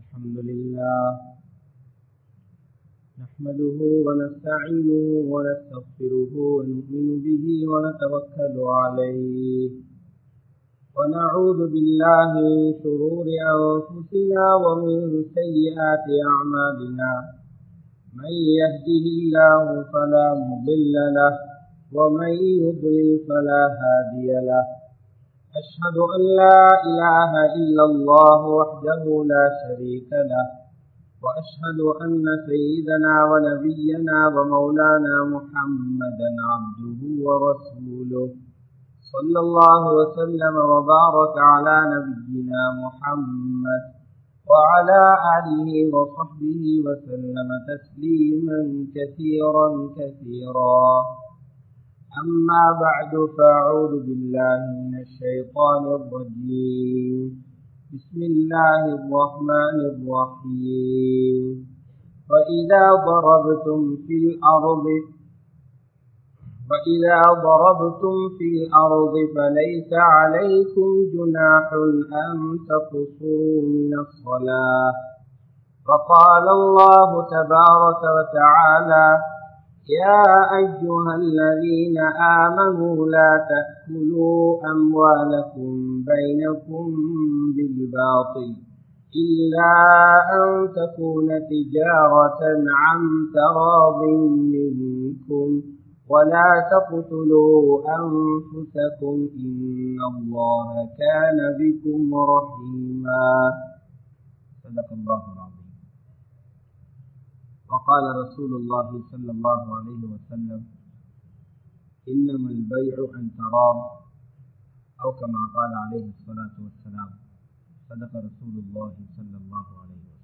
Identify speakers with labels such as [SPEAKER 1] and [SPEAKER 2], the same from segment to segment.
[SPEAKER 1] الحمد لله نحمده ونستعينه ونستغفره ونؤمن به ونتوكل عليه ونعوذ بالله من شرور أنفسنا ومن سيئات أعمالنا من يهده الله فلا مضل له ومن يضلل فلا هادي له أشهد أن لا إله إلا الله وحده لا شريك له وأشهد أن سيدنا ونبينا ومولانا محمدا عبده ورسوله صلى الله وسلم وبارك على نبينا محمد وعلى آله وصحبه وسلم تسليما كثيرا كثيرا أما بعد فأعوذ بالله من الشيطان الرجيم بسم الله الرحمن الرحيم وإذا ضربتم في الأرض وإذا ضربتم في الأرض فليس عليكم جناح أن تقصروا من الصلاة فقال الله تبارك وتعالى يا أيها الذين آمنوا لا تأكلوا أموالكم بينكم بالباطل إلا أن تكون تجارة عن تراض منكم ولا تقتلوا أنفسكم إن الله كان بكم رحيما صدق الله العظيم وقال رسول الله صلى الله عليه وسلم إنما البيع عن تراب أو كما قال عليه الصلاة والسلام صدق رسول الله صلى الله عليه وسلم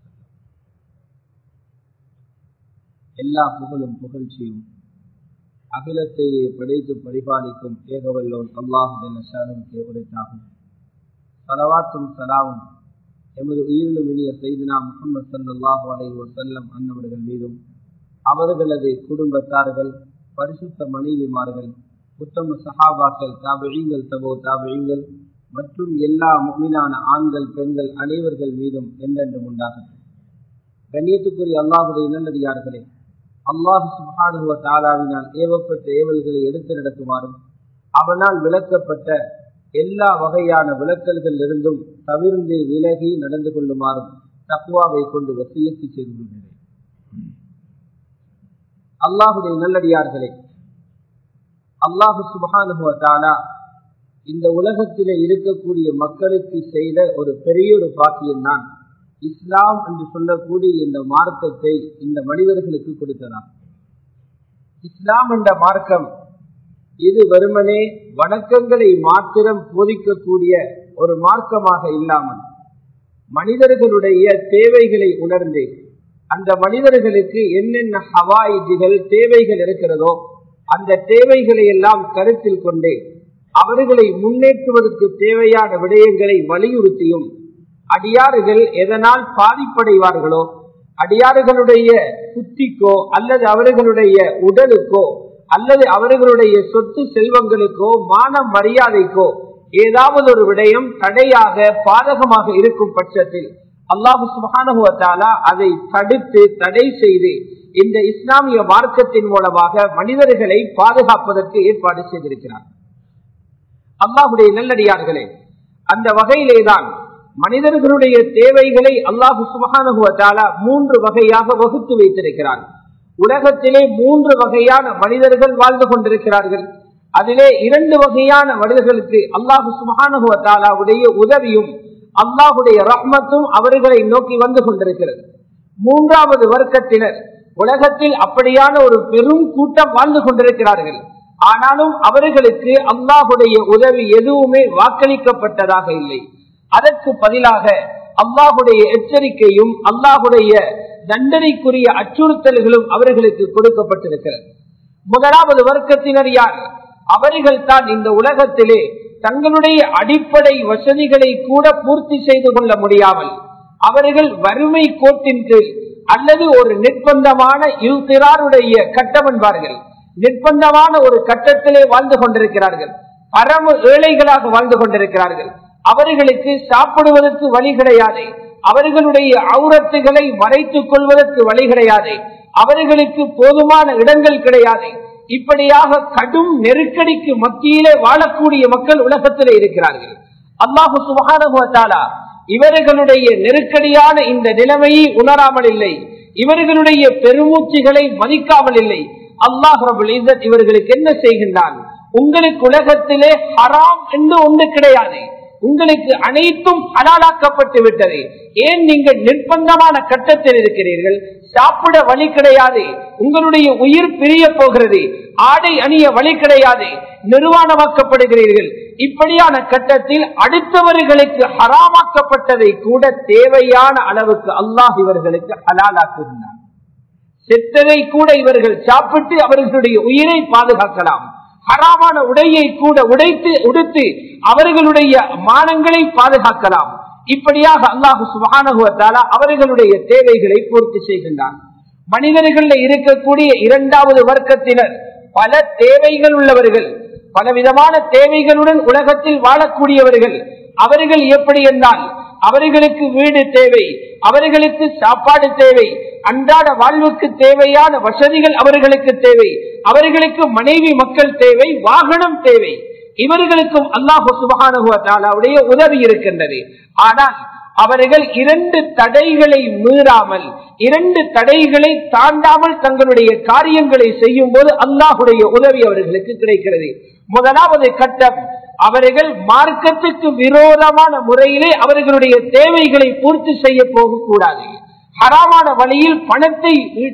[SPEAKER 1] எல்லா புகழும் புகழ்ச்சியும் அகிலத்தையே படைத்து பரிபாலிக்கும் ஏகவல்லோன் அல்லாஹ் ஜல்லஷானுக்கு உரைத்தாகும் சலவாத்தும் சலாவும் எமது உயிரிலும் இனிய செய்தினா முகமது சல்லாஹூ அலை வசல்லம் அன்னவர்கள் மீதும் அவர்களது குடும்பத்தார்கள் பரிசுத்த மனைவிமார்கள் உத்தம சஹாபாக்கள் தாபிழிங்கள் தபோ தாபிழிங்கள் மற்றும் எல்லா முக்மினான ஆண்கள் பெண்கள் அனைவர்கள் மீதும் என்றென்றும் உண்டாகும் கண்ணியத்துக்குரிய அல்லாஹுடைய நல்லடியார்களே அல்லாஹு சுபானுவ தாலாவினால் ஏவப்பட்ட ஏவல்களை எடுத்து நடத்துமாறும் அவனால் விளக்கப்பட்ட எல்லா வகையான விளக்கல்கள் இருந்தும் தவிர்ந்து விலகி நடந்து கொள்ளுமாறும் தக்குவாவை கொண்டு வசியத்து செய்து கொள்கிறேன் அல்லாஹுடைய நல்லடியார்களே அல்லாஹு சுபகானுபவத்தாலா இந்த உலகத்திலே இருக்கக்கூடிய மக்களுக்கு செய்த ஒரு பெரிய ஒரு பாக்கியம் தான் இஸ்லாம் என்று சொல்லக்கூடிய இந்த மார்க்கத்தை இந்த மனிதர்களுக்கு கொடுத்ததா இஸ்லாம் என்ற மார்க்கம் இது வெறுமனே வணக்கங்களை மாத்திரம் போதிக்கக்கூடிய ஒரு மார்க்கமாக இல்லாமல் மனிதர்களுடைய தேவைகளை உணர்ந்து அந்த மனிதர்களுக்கு என்னென்ன ஹவாயிஜிகள் தேவைகள் இருக்கிறதோ அந்த தேவைகளை எல்லாம் கருத்தில் கொண்டு அவர்களை முன்னேற்றுவதற்கு தேவையான விடயங்களை வலியுறுத்தியும் அடியாறுகள் எதனால் பாதிப்படைவார்களோ அடியாறுகளுடைய புத்திக்கோ அல்லது அவர்களுடைய உடலுக்கோ அல்லது அவர்களுடைய சொத்து செல்வங்களுக்கோ மான மரியாதைக்கோ ஏதாவது ஒரு விடயம் தடையாக பாதகமாக இருக்கும் பட்சத்தில் அல்லாஹு சுபானுவத்தாலா அதை தடுத்து தடை செய்து இந்த இஸ்லாமிய மார்க்கத்தின் மூலமாக மனிதர்களை பாதுகாப்பதற்கு ஏற்பாடு செய்திருக்கிறார் அல்லாஹுடைய நல்லடியார்களே அந்த வகையிலேதான் மனிதர்களுடைய தேவைகளை அல்லாஹு சுபகானுவத்தாலா மூன்று வகையாக வகுத்து வைத்திருக்கிறார் உலகத்திலே மூன்று வகையான மனிதர்கள் வாழ்ந்து கொண்டிருக்கிறார்கள் அதிலே இரண்டு வகையான மனிதர்களுக்கு அல்லாஹு சுபகானுவத்தாலாவுடைய உதவியும் அல்லாஹுடைய ரஹ்மத்தும் அவர்களை நோக்கி வந்து கொண்டிருக்கிறது மூன்றாவது வர்க்கத்தினர் உலகத்தில் அப்படியான ஒரு பெரும் கூட்டம் வாழ்ந்து கொண்டிருக்கிறார்கள் ஆனாலும் அவர்களுக்கு அல்லாஹுடைய உதவி எதுவுமே வாக்களிக்கப்பட்டதாக இல்லை அதற்கு பதிலாக அல்லாஹுடைய எச்சரிக்கையும் அல்லாஹுடைய தண்டனைக்குரிய அச்சுறுத்தல்களும் அவர்களுக்கு கொடுக்கப்பட்டிருக்கிறது முதலாவது வர்க்கத்தினர் யார் அவர்கள் தான் இந்த உலகத்திலே தங்களுடைய அடிப்படை வசதிகளை கூட பூர்த்தி செய்து கொள்ள முடியாமல் அவர்கள் வறுமை கோட்டின் கீழ் அல்லது ஒரு நிர்பந்தமான இல்திராருடைய கட்டம் என்பார்கள் நிர்பந்தமான ஒரு கட்டத்திலே வாழ்ந்து கொண்டிருக்கிறார்கள் பரம ஏழைகளாக வாழ்ந்து கொண்டிருக்கிறார்கள் அவர்களுக்கு சாப்பிடுவதற்கு வழி கிடையாது அவர்களுடைய அவுரத்துகளை மறைத்துக் கொள்வதற்கு வழி கிடையாது அவர்களுக்கு போதுமான இடங்கள் கிடையாது இப்படியாக கடும் நெருக்கடிக்கு மத்தியிலே வாழக்கூடிய மக்கள் உலகத்திலே இருக்கிறார்கள் அல்லாஹு சுபானுவத்தாலா இவர்களுடைய நெருக்கடியான இந்த நிலைமையை உணராமல் இல்லை இவர்களுடைய பெருமூச்சுகளை மதிக்காமல் இல்லை அல்லாஹ் ரபுல் இஸ்ஸத் இவர்களுக்கு என்ன செய்கின்றான் உங்களுக்கு உலகத்திலே ஹராம் என்று ஒன்று கிடையாது உங்களுக்கு அனைத்தும் ஹலாலாக்கப்பட்டு விட்டது ஏன் நீங்கள் நிர்பந்தமான கட்டத்தில் இருக்கிறீர்கள் சாப்பிட வழி கிடையாது உங்களுடைய உயிர் பிரிய போகிறது ஆடை அணிய வழி கிடையாது நிர்வாணமாக்கப்படுகிறீர்கள் இப்படியான கட்டத்தில் அடுத்தவர்களுக்கு ஹராமாக்கப்பட்டதை கூட தேவையான அளவுக்கு அல்லாஹ் இவர்களுக்கு ஹலாலாக்குகின்றார் செத்ததை கூட இவர்கள் சாப்பிட்டு அவர்களுடைய உயிரை பாதுகாக்கலாம் ஹராமான உடையை கூட உடைத்து உடுத்து அவர்களுடைய மானங்களை பாதுகாக்கலாம் இப்படியாக அல்லாஹு சுபானுவத்தாலா அவர்களுடைய தேவைகளை பூர்த்தி செய்கின்றான் மனிதர்கள் இருக்கக்கூடிய இரண்டாவது வர்க்கத்தினர் பல தேவைகள் உள்ளவர்கள் பலவிதமான தேவைகளுடன் உலகத்தில் வாழக்கூடியவர்கள் அவர்கள் எப்படி என்றால் அவர்களுக்கு வீடு தேவை அவர்களுக்கு சாப்பாடு தேவை அன்றாட வாழ்வுக்கு தேவையான வசதிகள் அவர்களுக்கு தேவை அவர்களுக்கு மனைவி மக்கள் தேவை வாகனம் தேவை இவர்களுக்கும் அல்லாஹு சுபகானுடைய உதவி இருக்கின்றது ஆனால் அவர்கள் இரண்டு தடைகளை மீறாமல் இரண்டு தடைகளை தாண்டாமல் தங்களுடைய காரியங்களை செய்யும் போது அல்லாஹுடைய உதவி அவர்களுக்கு கிடைக்கிறது முதலாவது கட்டம் அவர்கள் மார்க்கத்துக்கு விரோதமான முறையிலே அவர்களுடைய தேவைகளை பூர்த்தி செய்ய போகக்கூடாது ஹராமான வழியில் பணத்தை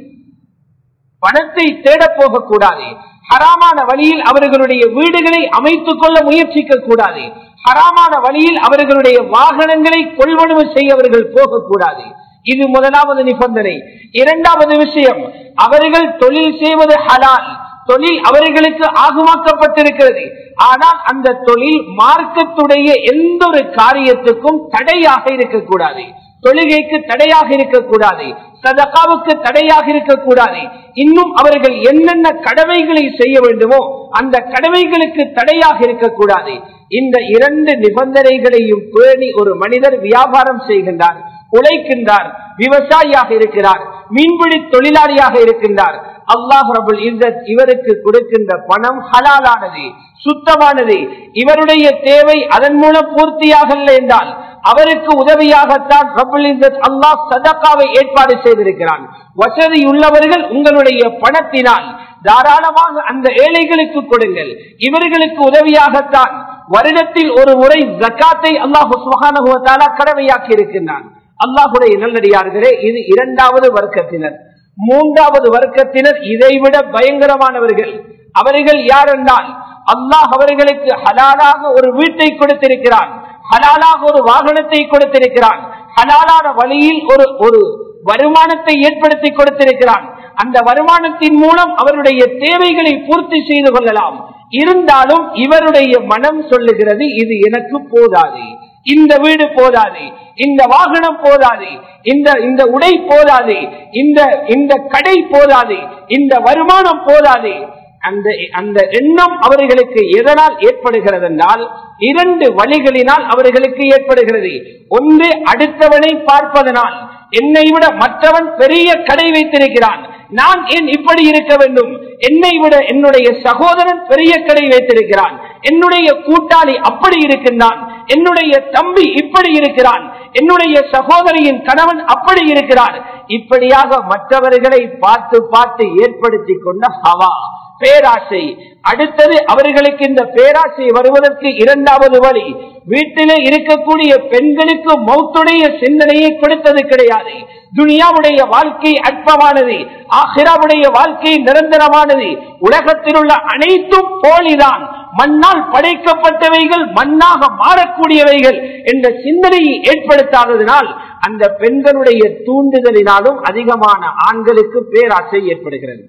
[SPEAKER 1] பணத்தை தேடப் போகக்கூடாது ஹராமான வழியில் அவர்களுடைய வீடுகளை அமைத்துக் கொள்ள முயற்சிக்க கூடாது ஹராமான வழியில் அவர்களுடைய வாகனங்களை கொள்வனவு செய்ய அவர்கள் போகக்கூடாது இது முதலாவது நிபந்தனை இரண்டாவது விஷயம் அவர்கள் தொழில் செய்வது ஹலால் தொழில் அவர்களுக்கு ஆகுமாக்கப்பட்டிருக்கிறது ஆனால் அந்த தொழில் மார்க்கத்துடைய எந்த ஒரு காரியத்துக்கும் தடையாக இருக்கக்கூடாது தொழுகைக்கு தடையாக இருக்கக்கூடாது சதகாவுக்கு தடையாக இருக்கக்கூடாது இன்னும் அவர்கள் என்னென்ன கடமைகளை செய்ய வேண்டுமோ அந்த கடமைகளுக்கு தடையாக இருக்கக்கூடாது இந்த இரண்டு நிபந்தனைகளையும் பேணி ஒரு மனிதர் வியாபாரம் செய்கின்றார் உழைக்கின்றார் விவசாயியாக இருக்கிறார் மீன்பிடி தொழிலாளியாக இருக்கின்றார் அல்லாஹ் ரபுல் இzzat இவருக்கு கொடுக்கின்ற பணம் ஹலாலானது சுத்தமானது இவருடைய தேவை அதன் மூலம் பூர்த்தியாகல என்றால் அவருக்கு உதவியாகத்தான் ரபுல் இzzat அல்லாஹ் சதக்காவை ஏற்பாடு செய்திருக்கிறான் வசதி உள்ளவர்கள் உங்களுடைய பணத்தினால் தாராளமாக அந்த ஏழைகளுக்கு கொடுங்கள் இவர்களுக்கு உதவியாகத்தான் வருடத்தில் ஒரு முறை ஜக்காத்தை அல்லாஹு கடமையாக்கி இருக்கின்றான் அல்லாஹுடைய நல்லடியார்களே இது இரண்டாவது வர்க்கத்தினர் மூன்றாவது வர்க்கத்தினர் இதைவிட பயங்கரமானவர்கள் அவர்கள் யார் என்றால் அல்லாஹ் அவர்களுக்கு ஹலாலாக ஒரு வீட்டை கொடுத்திருக்கிறான் ஹலாலாக ஒரு வாகனத்தை கொடுத்திருக்கிறான் ஹலாலான வழியில் ஒரு ஒரு வருமானத்தை ஏற்படுத்தி கொடுத்திருக்கிறான் அந்த வருமானத்தின் மூலம் அவருடைய தேவைகளை பூர்த்தி செய்து கொள்ளலாம் இருந்தாலும் இவருடைய மனம் சொல்லுகிறது இது எனக்கு போதாது இந்த வீடு போதாது இந்த வாகனம் போதாது இந்த இந்த உடை போதாது இந்த இந்த கடை போதாது இந்த வருமானம் போதாது அந்த அந்த எண்ணம் அவர்களுக்கு எதனால் ஏற்படுகிறது என்றால் இரண்டு வழிகளினால் அவர்களுக்கு ஏற்படுகிறது ஒன்று அடுத்தவனை பார்ப்பதனால் என்னை விட மற்றவன் பெரிய கடை வைத்திருக்கிறான் நான் ஏன் இப்படி இருக்க வேண்டும் என்னை விட என்னுடைய சகோதரன் பெரிய கடை வைத்திருக்கிறான் என்னுடைய கூட்டாளி அப்படி இருக்கின்றான் என்னுடைய தம்பி இப்படி இருக்கிறான் என்னுடைய சகோதரியின் கணவன் அப்படி இருக்கிறார் இப்படியாக மற்றவர்களை பார்த்து பார்த்து ஏற்படுத்தி கொண்ட ஹவா பேராசை அடுத்தது அவர்களுக்கு இந்த பேராசை வருவதற்கு இரண்டாவது வழி வீட்டிலே இருக்கக்கூடிய பெண்களுக்கு மௌத்துடைய சிந்தனையை கொடுத்தது கிடையாது துனியாவுடைய வாழ்க்கை அற்பமானது ஆஹிராவுடைய வாழ்க்கை நிரந்தரமானது உலகத்தில் உள்ள அனைத்தும் போலிதான் மண்ணால் படைக்கப்பட்டவைகள் மண்ணாக மாறக்கூடியவைகள் என்ற சிந்தனையை ஏற்படுத்தாததினால் அந்த பெண்களுடைய தூண்டுதலினாலும் அதிகமான ஆண்களுக்கு பேராசை ஏற்படுகிறது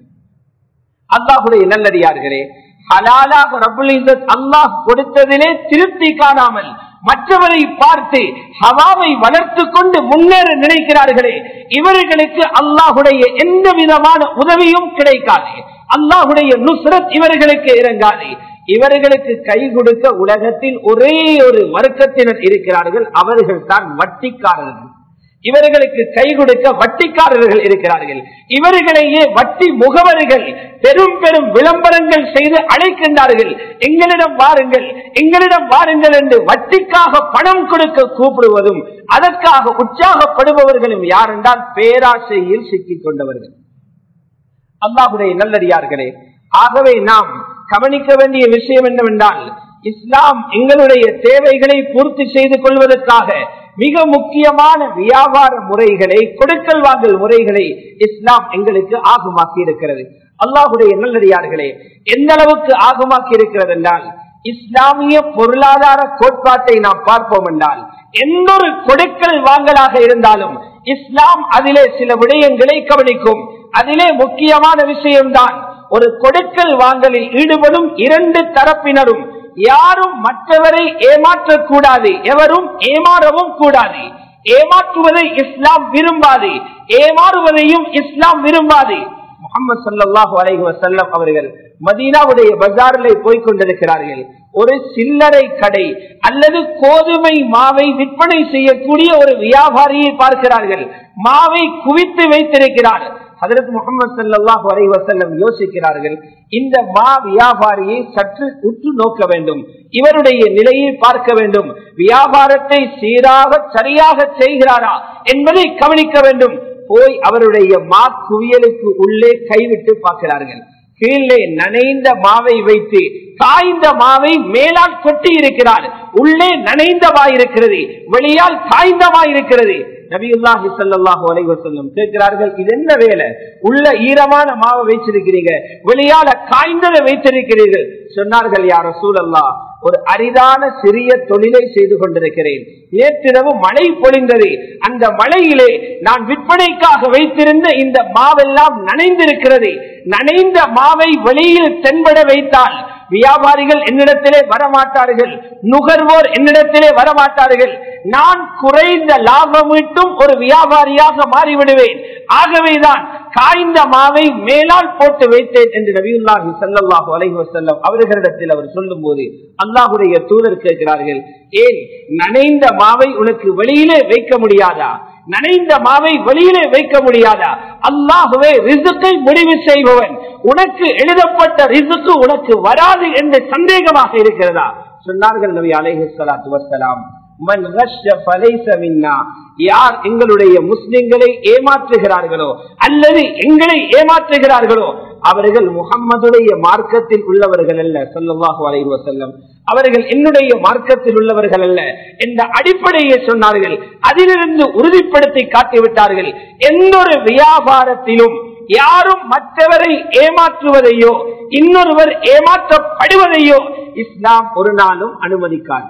[SPEAKER 1] அல்லாஹுடைய நல்லடியார்களே ஹலாலாக ரபுல் அல்லாஹ் கொடுத்ததிலே திருப்தி காணாமல் மற்றவரை பார்த்து ஹவாவை வளர்த்து கொண்டு முன்னேற நினைக்கிறார்களே இவர்களுக்கு அல்லாஹுடைய எந்த விதமான உதவியும் கிடைக்காது அல்லாஹுடைய நுஸ்ரத் இவர்களுக்கு இறங்காது இவர்களுக்கு கை கொடுக்க உலகத்தில் ஒரே ஒரு வர்க்கத்தினர் இருக்கிறார்கள் அவர்கள் தான் வட்டிக்காரர்கள் இவர்களுக்கு கை கொடுக்க வட்டிக்காரர்கள் இருக்கிறார்கள் இவர்களையே வட்டி முகவர்கள் பெரும் பெரும் விளம்பரங்கள் செய்து அழைக்கின்றார்கள் எங்களிடம் வாருங்கள் எங்களிடம் வாருங்கள் என்று வட்டிக்காக பணம் கொடுக்க கூப்பிடுவதும் அதற்காக உற்சாகப்படுபவர்களும் யார் என்றால் பேராசையில் சிக்கிக் கொண்டவர்கள் அல்லாஹுடைய நல்லடியார்களே ஆகவே நாம் கவனிக்க வேண்டிய விஷயம் என்னவென்றால் இஸ்லாம் எங்களுடைய தேவைகளை பூர்த்தி செய்து கொள்வதற்காக மிக முக்கியமான வியாபார முறைகளை கொடுக்கல் வாங்கல் முறைகளை இஸ்லாம் எங்களுக்கு ஆகுமாக்கி இருக்கிறது அல்லாஹுடைய நல்லடியார்களே எந்த அளவுக்கு ஆகுமாக்கி இருக்கிறது என்றால் இஸ்லாமிய பொருளாதார கோட்பாட்டை நாம் பார்ப்போம் என்றால் எந்த ஒரு கொடுக்கல் வாங்கலாக இருந்தாலும் இஸ்லாம் அதிலே சில விடயங்களை கவனிக்கும் அதிலே முக்கியமான விஷயம்தான் ஒரு கொடுக்கல் வாங்கலில் ஈடுபடும் இரண்டு தரப்பினரும் யாரும் மற்றவரை ஏமாற்றக்கூடாது எவரும் ஏமாறவும் கூடாது ஏமாற்றுவதை இஸ்லாம் விரும்பாது ஏமாறுவதையும் இஸ்லாம் விரும்பாது முகமது சல்லாஹூ அலைஹி வசல்லம் அவர்கள் மதீனாவுடைய பஜாரிலே போய் கொண்டிருக்கிறார்கள் ஒரு சில்லறை கடை அல்லது கோதுமை மாவை விற்பனை செய்யக்கூடிய ஒரு வியாபாரியை பார்க்கிறார்கள் மாவை குவித்து வைத்திருக்கிறார் அதற்கு முகமது சல்லாஹூ அலை வசல்லம் யோசிக்கிறார்கள் இந்த மா வியாபாரியை சற்று உற்று நோக்க வேண்டும் இவருடைய நிலையை பார்க்க வேண்டும் வியாபாரத்தை சீராக சரியாக செய்கிறாரா என்பதை கவனிக்க வேண்டும் போய் அவருடைய மா குவியலுக்கு உள்ளே கைவிட்டு பார்க்கிறார்கள் கீழே நனைந்த மாவை வைத்து காய்ந்த மாவை மேலால் கொட்டி இருக்கிறார் உள்ளே நனைந்தமாயிருக்கிறது வெளியால் காய்ந்தமாயிருக்கிறது நபியுல்லாஹி சல்லாஹூ அலைவசல்லம் கேட்கிறார்கள் இது என்ன வேலை உள்ள ஈரமான மாவை வைச்சிருக்கிறீங்க வெளியால காய்ந்ததை வைத்திருக்கிறீர்கள் சொன்னார்கள் யார சூழல்லா ஒரு அரிதான சிறிய தொழிலை செய்து கொண்டிருக்கிறேன் நேற்றிரவு மழை பொழிந்தது அந்த மழையிலே நான் விற்பனைக்காக வைத்திருந்த இந்த மாவெல்லாம் நனைந்திருக்கிறது நனைந்த மாவை வெளியில் தென்பட வைத்தால் வியாபாரிகள் என்னிடத்திலே வரமாட்டார்கள் நுகர்வோர் என்னிடத்திலே வரமாட்டார்கள் நான் குறைந்த லாபமிட்டும் ஒரு வியாபாரியாக மாறிவிடுவேன் ஆகவேதான் காய்ந்த மாவை மேலால் போட்டு வைத்தேன் என்று நபியுல்லாஹி சல்லாஹூ அலைஹி வசல்லம் அவர்களிடத்தில் அவர் சொல்லும் போது அல்லாஹுடைய தூதர் கேட்கிறார்கள் ஏன் நனைந்த மாவை உனக்கு வெளியிலே வைக்க முடியாதா நனைந்த மாவை வெளியிலே வைக்க முடியாதா அல்லாஹுவே ரிசுக்கை முடிவு செய்பவன் உனக்கு எழுதப்பட்ட ரிசுக்கு உனக்கு வராது என்று சந்தேகமாக இருக்கிறதா சொன்னார்கள் நபி அலைஹி சலாத்து வசலாம் யார் எங்களுடைய முஸ்லிம்களை ஏமாற்றுகிறார்களோ அல்லது எங்களை ஏமாற்றுகிறார்களோ அவர்கள் முகம்மதுடைய மார்க்கத்தில் உள்ளவர்கள் அல்ல சொல்லவாஹு அலைஹி வசல்லம் அவர்கள் என்னுடைய மார்க்கத்தில் உள்ளவர்கள் அல்ல என்ற அடிப்படையை சொன்னார்கள் அதிலிருந்து உறுதிப்படுத்தி காட்டிவிட்டார்கள் எந்த ஒரு வியாபாரத்திலும் யாரும் மற்றவரை ஏமாற்றுவதையோ இன்னொருவர் ஏமாற்றப்படுவதையோ இஸ்லாம் ஒரு நாளும் அனுமதிக்காது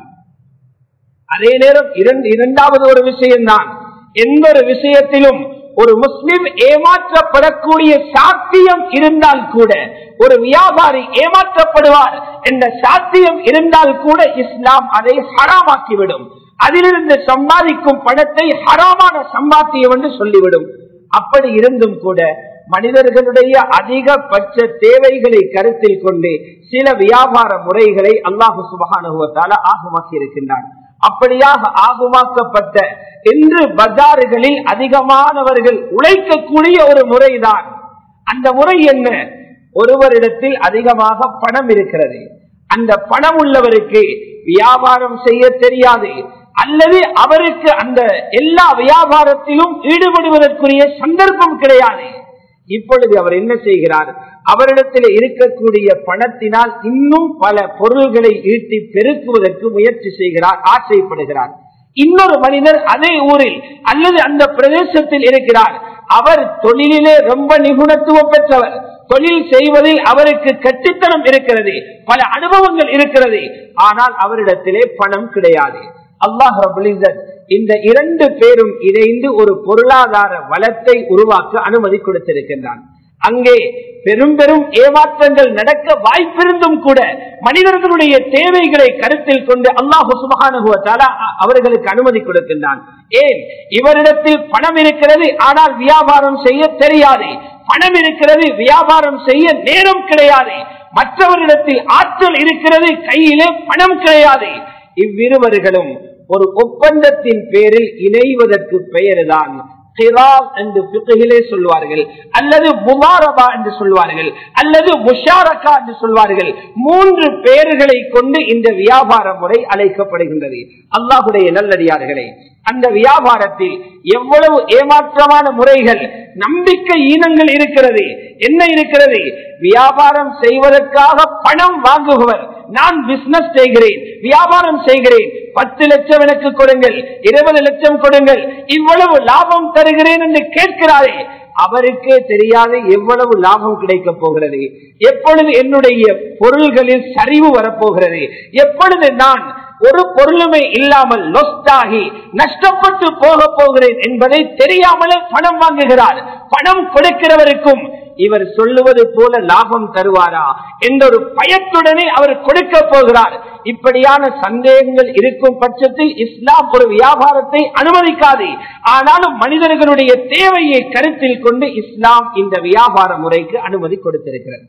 [SPEAKER 1] அதே நேரம் இரண்டாவது ஒரு விஷயம்தான் எந்த ஒரு விஷயத்திலும் ஒரு முஸ்லிம் ஏமாற்றப்படக்கூடிய சாத்தியம் இருந்தால் கூட ஒரு வியாபாரி ஏமாற்றப்படுவார் என்ற சாத்தியம் இருந்தால் கூட இஸ்லாம் அதை ஹராமாக்கிவிடும் அதிலிருந்து சம்பாதிக்கும் பணத்தை ஹராமான சம்பாத்தியம் என்று சொல்லிவிடும் அப்படி இருந்தும் கூட மனிதர்களுடைய அதிகபட்ச தேவைகளை கருத்தில் கொண்டு சில வியாபார முறைகளை அல்லாஹு சுபகானுவத்தால ஆகமாக்கி இருக்கின்றான் அப்படியாக ஆகுமாக்கப்பட்ட இன்று பஜாறுகளில் அதிகமானவர்கள் உழைக்கக்கூடிய ஒரு முறைதான் அந்த முறை என்ன ஒருவரிடத்தில் அதிகமாக பணம் இருக்கிறது அந்த பணம் உள்ளவருக்கு வியாபாரம் செய்ய தெரியாது அல்லது அவருக்கு அந்த எல்லா வியாபாரத்திலும் ஈடுபடுவதற்குரிய சந்தர்ப்பம் கிடையாது இப்பொழுது அவர் என்ன செய்கிறார் அவரிடத்தில் இருக்கக்கூடிய பணத்தினால் இன்னும் பல பொருள்களை ஈட்டி பெருக்குவதற்கு முயற்சி செய்கிறார் ஆசைப்படுகிறார் இன்னொரு மனிதர் அதே ஊரில் அல்லது அந்த பிரதேசத்தில் இருக்கிறார் அவர் தொழிலிலே ரொம்ப நிபுணத்துவம் பெற்றவர் தொழில் செய்வதில் அவருக்கு கட்டித்தனம் இருக்கிறது பல அனுபவங்கள் இருக்கிறது ஆனால் அவரிடத்திலே பணம் கிடையாது அல்லாஹ் ரபுலிசன் இந்த இரண்டு பேரும் இணைந்து ஒரு பொருளாதார வளத்தை உருவாக்க அனுமதி கொடுத்திருக்கின்றான் அங்கே பெரும் பெரும் ஏமாற்றங்கள் நடக்க வாய்ப்பிருந்தும் கூட மனிதர்களுடைய தேவைகளை கருத்தில் கொண்டு அல்லாஹு சுபகானுகுவத்தால அவர்களுக்கு அனுமதி கொடுக்கின்றான் ஏன் இவரிடத்தில் பணம் இருக்கிறது ஆனால் வியாபாரம் செய்ய தெரியாது பணம் இருக்கிறது வியாபாரம் செய்ய நேரம் கிடையாது மற்றவரிடத்தில் ஆற்றல் இருக்கிறது கையிலே பணம் கிடையாது இவ்விருவர்களும் ஒரு ஒப்பந்தத்தின் பேரில் இணைவதற்கு பெயர்தான் கிராம் என்று பிறகிலே சொல்வார்கள் அல்லது முமாரபா என்று சொல்வார்கள் அல்லது முஷாரக்கா என்று சொல்வார்கள் மூன்று பெயர்களை கொண்டு இந்த வியாபார முறை அழைக்கப்படுகின்றது அல்லாஹுடைய நல்லடியார்களே அந்த வியாபாரத்தில் எவ்வளவு ஏமாற்றமான முறைகள் நம்பிக்கை ஈனங்கள் இருக்கிறது என்ன இருக்கிறது வியாபாரம் செய்வதற்காக பணம் வாங்குபவர் நான் பிசினஸ் செய்கிறேன் வியாபாரம் செய்கிறேன் பத்து லட்சம் எனக்கு கொடுங்கள் இருபது லட்சம் கொடுங்கள் இவ்வளவு லாபம் தருகிறேன் என்று கேட்கிறாரே அவருக்கே தெரியாது எவ்வளவு லாபம் கிடைக்க போகிறது எப்பொழுது என்னுடைய பொருள்களில் சரிவு வரப்போகிறது எப்பொழுது நான் ஒரு பொருளுமே இல்லாமல் லொஸ்டாகி நஷ்டப்பட்டு போக போகிறேன் என்பதை தெரியாமலே பணம் வாங்குகிறார் பணம் கொடுக்கிறவருக்கும் இவர் சொல்லுவது போல லாபம் தருவாரா என்ற ஒரு பயத்துடனே அவர் கொடுக்க போகிறார் இப்படியான சந்தேகங்கள் இருக்கும் பட்சத்தில் இஸ்லாம் ஒரு வியாபாரத்தை அனுமதிக்காது ஆனாலும் மனிதர்களுடைய தேவையை கருத்தில் கொண்டு இஸ்லாம் இந்த வியாபார முறைக்கு அனுமதி கொடுத்திருக்கிறது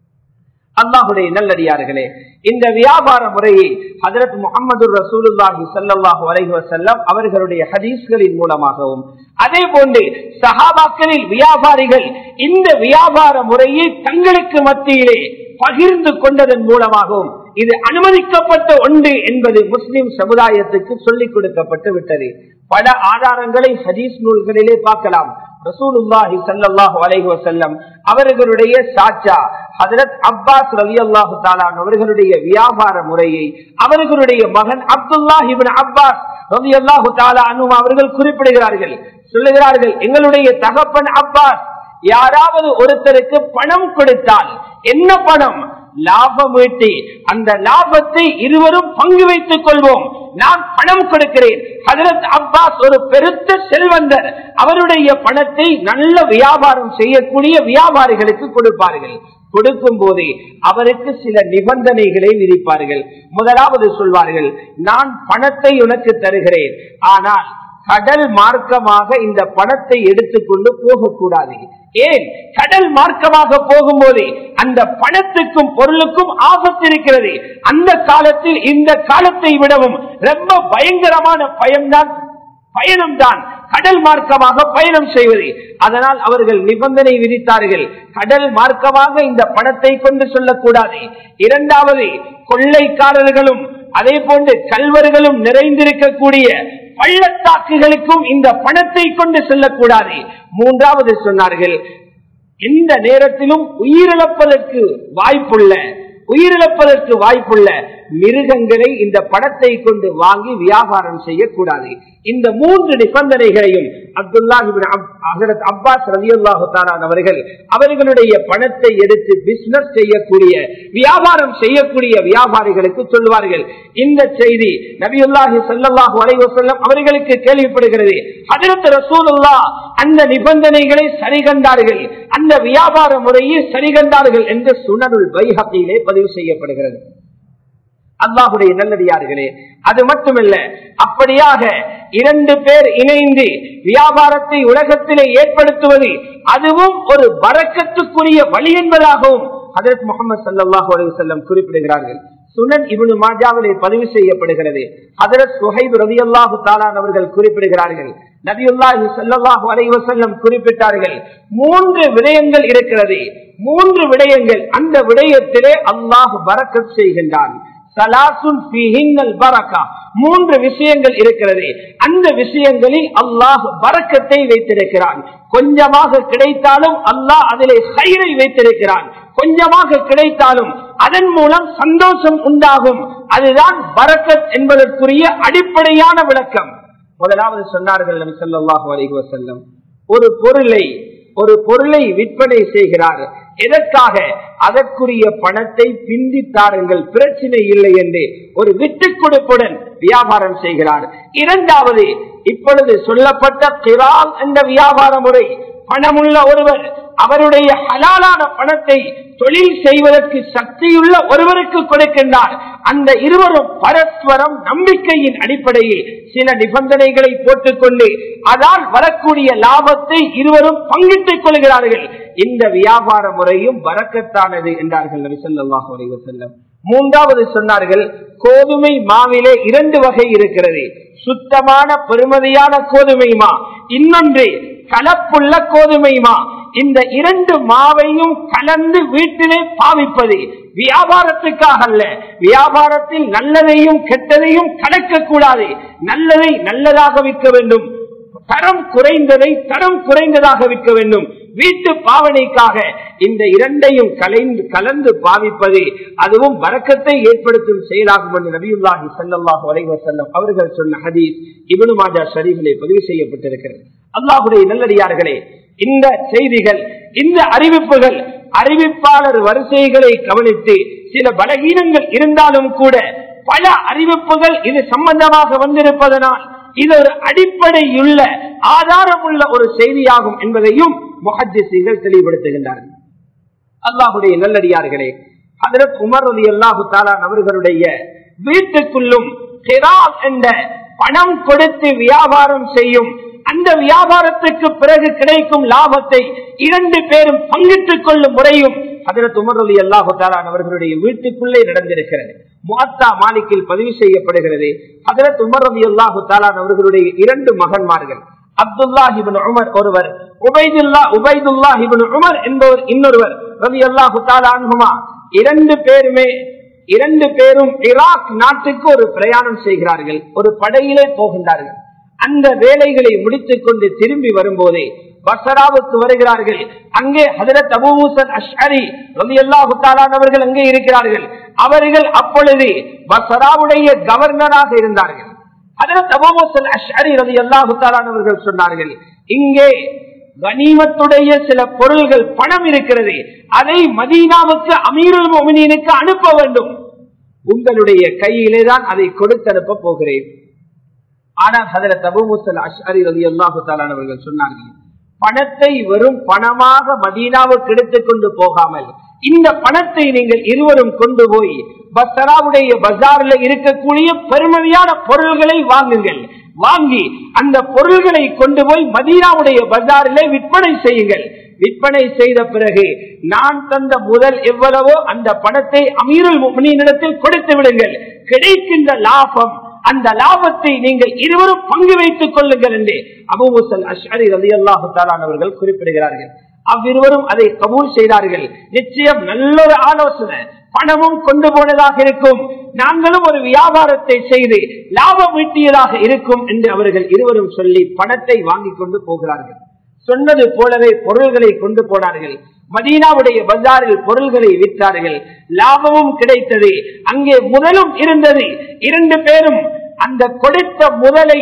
[SPEAKER 1] அல்லாஹுடைய நல்லடியார்களே இந்த வியாபார முறையை ஹதரத் முகமது ரசூலுல்லாஹி சல்லாஹூ அலைஹி வசல்லம் அவர்களுடைய ஹதீஸ்களின் மூலமாகவும் அதே போன்று சஹாபாக்களில் வியாபாரிகள் இந்த வியாபார முறையை தங்களுக்கு மத்தியிலே பகிர்ந்து கொண்டதன் மூலமாகவும் இது அனுமதிக்கப்பட்ட ஒன்று என்பது முஸ்லிம் சமுதாயத்துக்கு சொல்லிக் கொடுக்கப்பட்டு விட்டது பல ஆதாரங்களை ஹதீஸ் நூல்களிலே பார்க்கலாம் ரசூலுல்லாஹி சல்லாஹு அலைஹி வசல்லம் அவர்களுடைய சாச்சா ஹதரத் அப்பாஸ் ரவி அல்லாஹு தாலான் அவர்களுடைய வியாபார முறையை அவர்களுடைய மகன் அப்துல்லாஹிபின் அப்பாஸ் ரவி அல்லாஹு தாலா அனும் அவர்கள் குறிப்பிடுகிறார்கள் சொல்லுகிறார்கள் எங்களுடைய தகப்பன் அப்பாஸ் யாராவது ஒருத்தருக்கு பணம் கொடுத்தால் என்ன பணம் லாபம் ஈட்டி அந்த லாபத்தை இருவரும் பங்கு வைத்துக் கொள்வோம் நான் பணம் கொடுக்கிறேன் ஹதரத் அப்பாஸ் ஒரு பெருத்த செல்வந்தர் அவருடைய பணத்தை நல்ல வியாபாரம் செய்யக்கூடிய வியாபாரிகளுக்கு கொடுப்பார்கள் கொடுக்கும் போதே அவருக்கு சில நிபந்தனைகளை விதிப்பார்கள் முதலாவது சொல்வார்கள் நான் பணத்தை உனக்கு தருகிறேன் ஆனால் கடல் மார்க்கமாக இந்த பணத்தை எடுத்துக்கொண்டு போகக்கூடாது ஏன் கடல் மார்க்கமாக போகும்போது அந்த பணத்துக்கும் பொருளுக்கும் ஆபத்து இருக்கிறது அந்த காலத்தில் இந்த காலத்தை விடவும் ரொம்ப பயங்கரமான பயம்தான் பயணம்தான் கடல் மார்க்கமாக பயணம் செய்வது அதனால் அவர்கள் நிபந்தனை விதித்தார்கள் கடல் மார்க்கமாக இந்த பணத்தை கொண்டு செல்லக்கூடாது இரண்டாவது கொள்ளைக்காரர்களும் அதே போன்று கல்வர்களும் நிறைந்திருக்கக்கூடிய பள்ளத்தாக்குகளுக்கும் இந்த பணத்தை கொண்டு செல்லக்கூடாது மூன்றாவது சொன்னார்கள் எந்த நேரத்திலும் உயிரிழப்பதற்கு வாய்ப்புள்ள உயிரிழப்பதற்கு வாய்ப்புள்ள மிருகங்களை இந்த பணத்தை கொண்டு வாங்கி வியாபாரம் செய்யக்கூடாது இந்த மூன்று நிபந்தனைகளையும் அப்துல்லாஹிபின் அப்பாஸ் ரலியுல்லாஹு அவர்கள் அவர்களுடைய பணத்தை எடுத்து பிசினஸ் செய்யக்கூடிய வியாபாரம் செய்யக்கூடிய வியாபாரிகளுக்கு சொல்வார்கள் இந்த செய்தி நபியுல்லாஹி சல்லாஹூ அலைவசல்லம் அவர்களுக்கு கேள்விப்படுகிறது அதற்கு ரசூலுல்லா அந்த நிபந்தனைகளை சரி கண்டார்கள் அந்த வியாபார முறையை சரி கண்டார்கள் என்று சுனருள் வைஹத்திலே பதிவு செய்யப்படுகிறது அல்லாஹுடைய நல்லடியார்களே அது மட்டுமல்ல அப்படியாக இரண்டு பேர் இணைந்து வியாபாரத்தை உலகத்திலே ஏற்படுத்துவது அதுவும் ஒரு வரக்கத்துக்குரிய வழி என்பதாகவும் ஹதரத் முகமது சல்லாஹூ அலி செல்லம் குறிப்பிடுகிறார்கள் சுனன் இவனு மாஜாவிலே பதிவு செய்யப்படுகிறது ஹதரத் சுஹைப் ரவி அல்லாஹு தாலான் அவர்கள் குறிப்பிடுகிறார்கள் நபியுல்லாஹி சல்லாஹூ அலி வசல்லம் குறிப்பிட்டார்கள் மூன்று விடயங்கள் இருக்கிறது மூன்று விடயங்கள் அந்த விடயத்திலே அல்லாஹ் வரக்கத் செய்கின்றான் மூன்று விஷயங்கள் இருக்கிறது அந்த விஷயங்களில் அல்லாஹ் வரக்கத்தை வைத்திருக்கிறான் கொஞ்சமாக கிடைத்தாலும் அல்லாஹ் அதிலே சைரை வைத்திருக்கிறான் கொஞ்சமாக கிடைத்தாலும் அதன் மூலம் சந்தோஷம் உண்டாகும் அதுதான் வரக்கத் என்பதற்குரிய அடிப்படையான விளக்கம் முதலாவது சொன்னார்கள் நபி சொல்லாஹு அலைஹி வசல்லம் ஒரு பொருளை ஒரு பொருளை விற்பனை செய்கிறார் எதற்காக அதற்குரிய பணத்தை பிந்தித்தாருங்கள் பிரச்சனை இல்லை என்று ஒரு விட்டுக் கொடுப்புடன் வியாபாரம் செய்கிறார் இரண்டாவது இப்பொழுது சொல்லப்பட்ட கிரால் என்ற வியாபார முறை பணமுள்ள ஒருவர் அவருடைய ஹலாலான பணத்தை தொழில் செய்வதற்கு சக்தியுள்ள ஒருவருக்கு கொடுக்கின்றார் அந்த இருவரும் பரஸ்பரம் நம்பிக்கையின் அடிப்படையில் சில நிபந்தனைகளை போட்டுக்கொண்டு அதால் வரக்கூடிய லாபத்தை இருவரும் பங்கிட்டுக் கொள்கிறார்கள் இந்த வியாபார முறையும் வரக்கத்தானது என்றார்கள் நபி ஸல்லல்லாஹு அலைஹி வஸல்லம் மூன்றாவது சொன்னார்கள் கோதுமை மாவிலே இரண்டு வகை இருக்கிறது சுத்தமான பெருமதியான கோதுமை மா இன்னொன்று கலப்புள்ள கோதுமை மா இந்த இரண்டு மாவையும் கலந்து வீட்டிலே பாவிப்பது வியாபாரத்துக்காக அல்ல வியாபாரத்தில் நல்லதையும் கெட்டதையும் கலக்கக்கூடாது நல்லதை நல்லதாக விற்க வேண்டும் தரம் குறைந்ததை தரம் குறைந்ததாக விற்க வேண்டும் வீட்டு பாவனைக்காக இந்த இரண்டையும் கலைந்து கலந்து பாவிப்பது அதுவும் வரக்கத்தை ஏற்படுத்தும் செயலாகும் என்று நபியுல்லாஹி சல்லாஹு அலைவர் செல்லம் அவர்கள் சொன்ன ஹதீஸ் இவனு மாஜா ஷரீஃபிலே பதிவு செய்யப்பட்டிருக்கிறது அல்லாஹுடைய நல்லடியார்களே இந்த செய்திகள் இந்த அறிவிப்புகள் அறிவிப்பாளர் வரிசைகளை கவனித்து சில பலகீனங்கள் இருந்தாலும் கூட பல அறிவிப்புகள் இது சம்பந்தமாக வந்திருப்பதனால் இது ஒரு அடிப்படையுள்ள ஆதாரமுள்ள ஒரு செய்தியாகும் என்பதையும் முகஜிசிகள் தெளிவுபடுத்துகின்றார்கள் அல்லாஹுடைய நல்லடியார்களே அதற்கு உமர் அலி அல்லாஹு தாலான் அவர்களுடைய வீட்டுக்குள்ளும் என்ற பணம் கொடுத்து வியாபாரம் செய்யும் அந்த வியாபாரத்துக்கு பிறகு கிடைக்கும் லாபத்தை இரண்டு பேரும் பங்கிட்டுக் கொள்ளும் முறையும் அதற்கு உமர் அலி அல்லாஹு தாலான் அவர்களுடைய வீட்டுக்குள்ளே நடந்திருக்கிறது முகத்தா மாலிக்கில் பதிவு செய்யப்படுகிறது அதற்கு உமர் அலி அல்லாஹு தாலான் அவர்களுடைய இரண்டு மகன்மார்கள் அப்துல்லாஹிபின் உமர் ஒருவர் உபைதுல்லா உபைதுல்லாஹிபின் உமர் என்பவர் இன்னொருவர் ரவி அல்லாஹு தாலான்ஹுமா இரண்டு பேருமே இரண்டு பேரும் ஈராக் நாட்டுக்கு ஒரு பிரயாணம் செய்கிறார்கள் ஒரு படையிலே போகின்றார்கள் அந்த வேலைகளை முடித்துக் கொண்டு திரும்பி வரும்போதே பசராவுக்கு வருகிறார்கள் அங்கே ஹதரத் அபூசன் அஷ்அரி ரவி அல்லாஹு அவர்கள் அங்கே இருக்கிறார்கள் அவர்கள் அப்பொழுது பசராவுடைய கவர்னராக இருந்தார்கள் ஹதரத் அபூசன் அஷ்அரி ரவி அல்லாஹு அவர்கள் சொன்னார்கள் இங்கே கனிமத்துடைய சில பொருள்கள் பணம் இருக்கிறது அதை மதீனாவுக்கு அமீருல் மோமினியனுக்கு அனுப்ப வேண்டும் உங்களுடைய கையிலே தான் அதை கொடுத்து அனுப்ப போகிறேன் ஆனால் ஹதரத் அபு முசல் அஷ்அரி ரவி அல்லாஹு அவர்கள் சொன்னார்கள் பணத்தை வெறும் பணமாக மதீனாவுக்கு எடுத்துக் கொண்டு போகாமல் இந்த பணத்தை நீங்கள் இருவரும் கொண்டு போய் பசராவுடைய பஜார்ல இருக்கக்கூடிய பெருமதியான பொருள்களை வாங்குங்கள் வாங்கி அந்த பொருள்களை கொண்டு போய் மதீனாவுடைய பஜாரிலே விற்பனை செய்யுங்கள் விற்பனை செய்த பிறகு நான் தந்த முதல் எவ்வளவோ அந்த பணத்தை அமீருல் முனியினிடத்தில் கொடுத்து விடுங்கள் கிடைக்கின்ற லாபம் அந்த லாபத்தை நீங்கள் இருவரும் பங்கு வைத்துக் கொள்ளுங்கள் என்று அபுமுசல் அஷ்அரி ரலி அல்லாஹு அவர்கள் குறிப்பிடுகிறார்கள் அவ்விருவரும் அதை கபூல் செய்தார்கள் நிச்சயம் நல்ல ஒரு ஆலோசனை பணமும் கொண்டு போனதாக இருக்கும் நாங்களும் ஒரு வியாபாரத்தை செய்து லாபம் ஈட்டியதாக இருக்கும் என்று அவர்கள் இருவரும் சொல்லி பணத்தை வாங்கி கொண்டு போகிறார்கள் சொன்னது போலவே பொருள்களை கொண்டு போனார்கள் மதீனாவுடைய பஜாரில் பொருள்களை விற்றார்கள் லாபமும் கிடைத்தது அங்கே முதலும் இருந்தது இரண்டு பேரும் அந்த கொடுத்த முதலை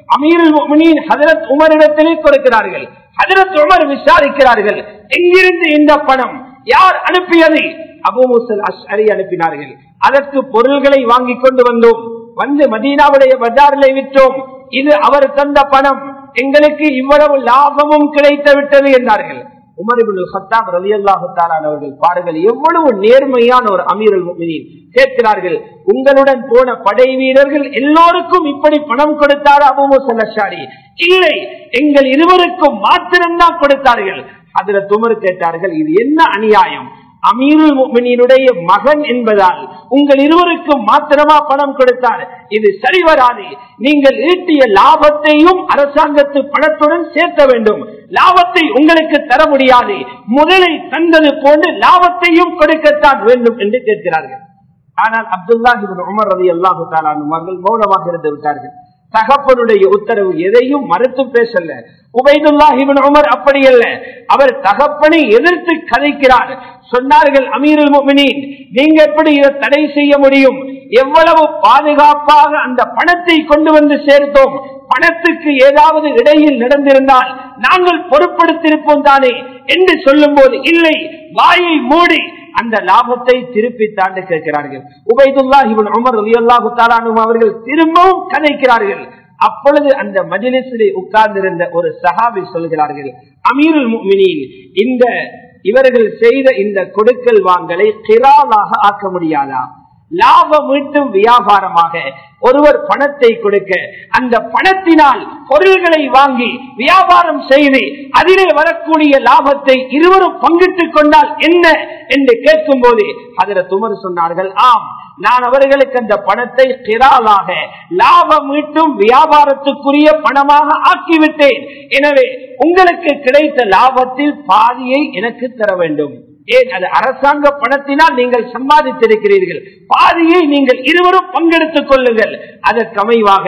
[SPEAKER 1] அமீருல் ஹதரத் உமரிடத்திலே கொடுக்கிறார்கள் ஹதரத் உமர் விசாரிக்கிறார்கள் எங்கிருந்து இந்த பணம் யார் அனுப்பியது அபு முசல் அஷ்அரி அனுப்பினார்கள் அதற்கு பொருள்களை வாங்கி கொண்டு வந்தோம் வந்து மதீனாவுடைய பஜாரிலே விற்றோம் இது அவர் தந்த பணம் எங்களுக்கு இவ்வளவு லாபமும் கிடைத்து விட்டது என்றார்கள் உமரிபுல் ஹத்தாப் ரலி அல்லாஹு அவர்கள் பாருங்கள் எவ்வளவு நேர்மையான ஒரு அமீரல் கேட்கிறார்கள் உங்களுடன் போன படை வீரர்கள் எல்லோருக்கும் இப்படி பணம் கொடுத்தார் அபுமு சல்லஷாரி இல்லை எங்கள் இருவருக்கும் மாத்திரம்தான் கொடுத்தார்கள் அதுல துமர் கேட்டார்கள் இது என்ன அநியாயம் அமீருல் முக்மினுடைய மகன் என்பதால் உங்கள் இருவருக்கும் மாத்திரமா பணம் கொடுத்தார் இது சரி வராது நீங்கள் ஈட்டிய லாபத்தையும் அரசாங்கத்து பணத்துடன் சேர்க்க வேண்டும் லாபத்தை உங்களுக்கு தர முடியாது முதலை தந்தது போன்று லாபத்தையும் கொடுக்கத்தான் வேண்டும் என்று கேட்கிறார்கள் ஆனால் அப்துல்லாஹிபின் உமர் ரவி அல்லாஹு அவர்கள் மௌனமாக இருந்து விட்டார்கள் தகப்பனுடைய உத்தரவு எதையும் மறுத்து பேசல உபைதுல்லாஹிபின் உமர் அப்படி அல்ல அவர் தகப்பனை எதிர்த்து கதைக்கிறார் சொன்னார்கள் அமீருல் முமினின் நீங்க எப்படி இதை தடை செய்ய முடியும் எவ்வளவு பாதுகாப்பாக அந்த பணத்தை கொண்டு வந்து சேர்த்தோம் பணத்துக்கு ஏதாவது இடையில் நடந்திருந்தால் நாங்கள் பொருட்படுத்திருப்போம் தானே என்று சொல்லும் போது இல்லை வாயை மூடி அந்த லாபத்தை திருப்பி தாண்டு கேட்கிறார்கள் உபைதுல்லா இவன் உமர் அல்லாஹு தாலானும் அவர்கள் திரும்பவும் கதைக்கிறார்கள் அப்பொழுது அந்த மஜிலிசிலே உட்கார்ந்திருந்த ஒரு சஹாபி சொல்கிறார்கள் அமீருல் முமினின் இந்த இவர்கள் செய்த இந்த கொடுக்கல் வாங்கலை கிராலாக ஆக்க முடியாதா லாபம் ஈட்டும் வியாபாரமாக ஒருவர் பணத்தை கொடுக்க அந்த பணத்தினால் பொருள்களை வாங்கி வியாபாரம் செய்து அதிலே வரக்கூடிய லாபத்தை இருவரும் பங்கிட்டுக் கொண்டால் என்ன என்று கேட்கும் போது அதில் துமர் சொன்னார்கள் ஆம் நான் அவர்களுக்கு அந்த பணத்தை கிராலாக லாபம் ஈட்டும் வியாபாரத்துக்குரிய பணமாக ஆக்கிவிட்டேன் எனவே உங்களுக்கு கிடைத்த லாபத்தில் பாதியை எனக்கு தர வேண்டும் ஏன் அது அரசாங்க பணத்தினால் நீங்கள் சம்பாதித்திருக்கிறீர்கள் பாதியை நீங்கள் இருவரும் பங்கெடுத்துக் கொள்ளுங்கள் அதற்கு அமைவாக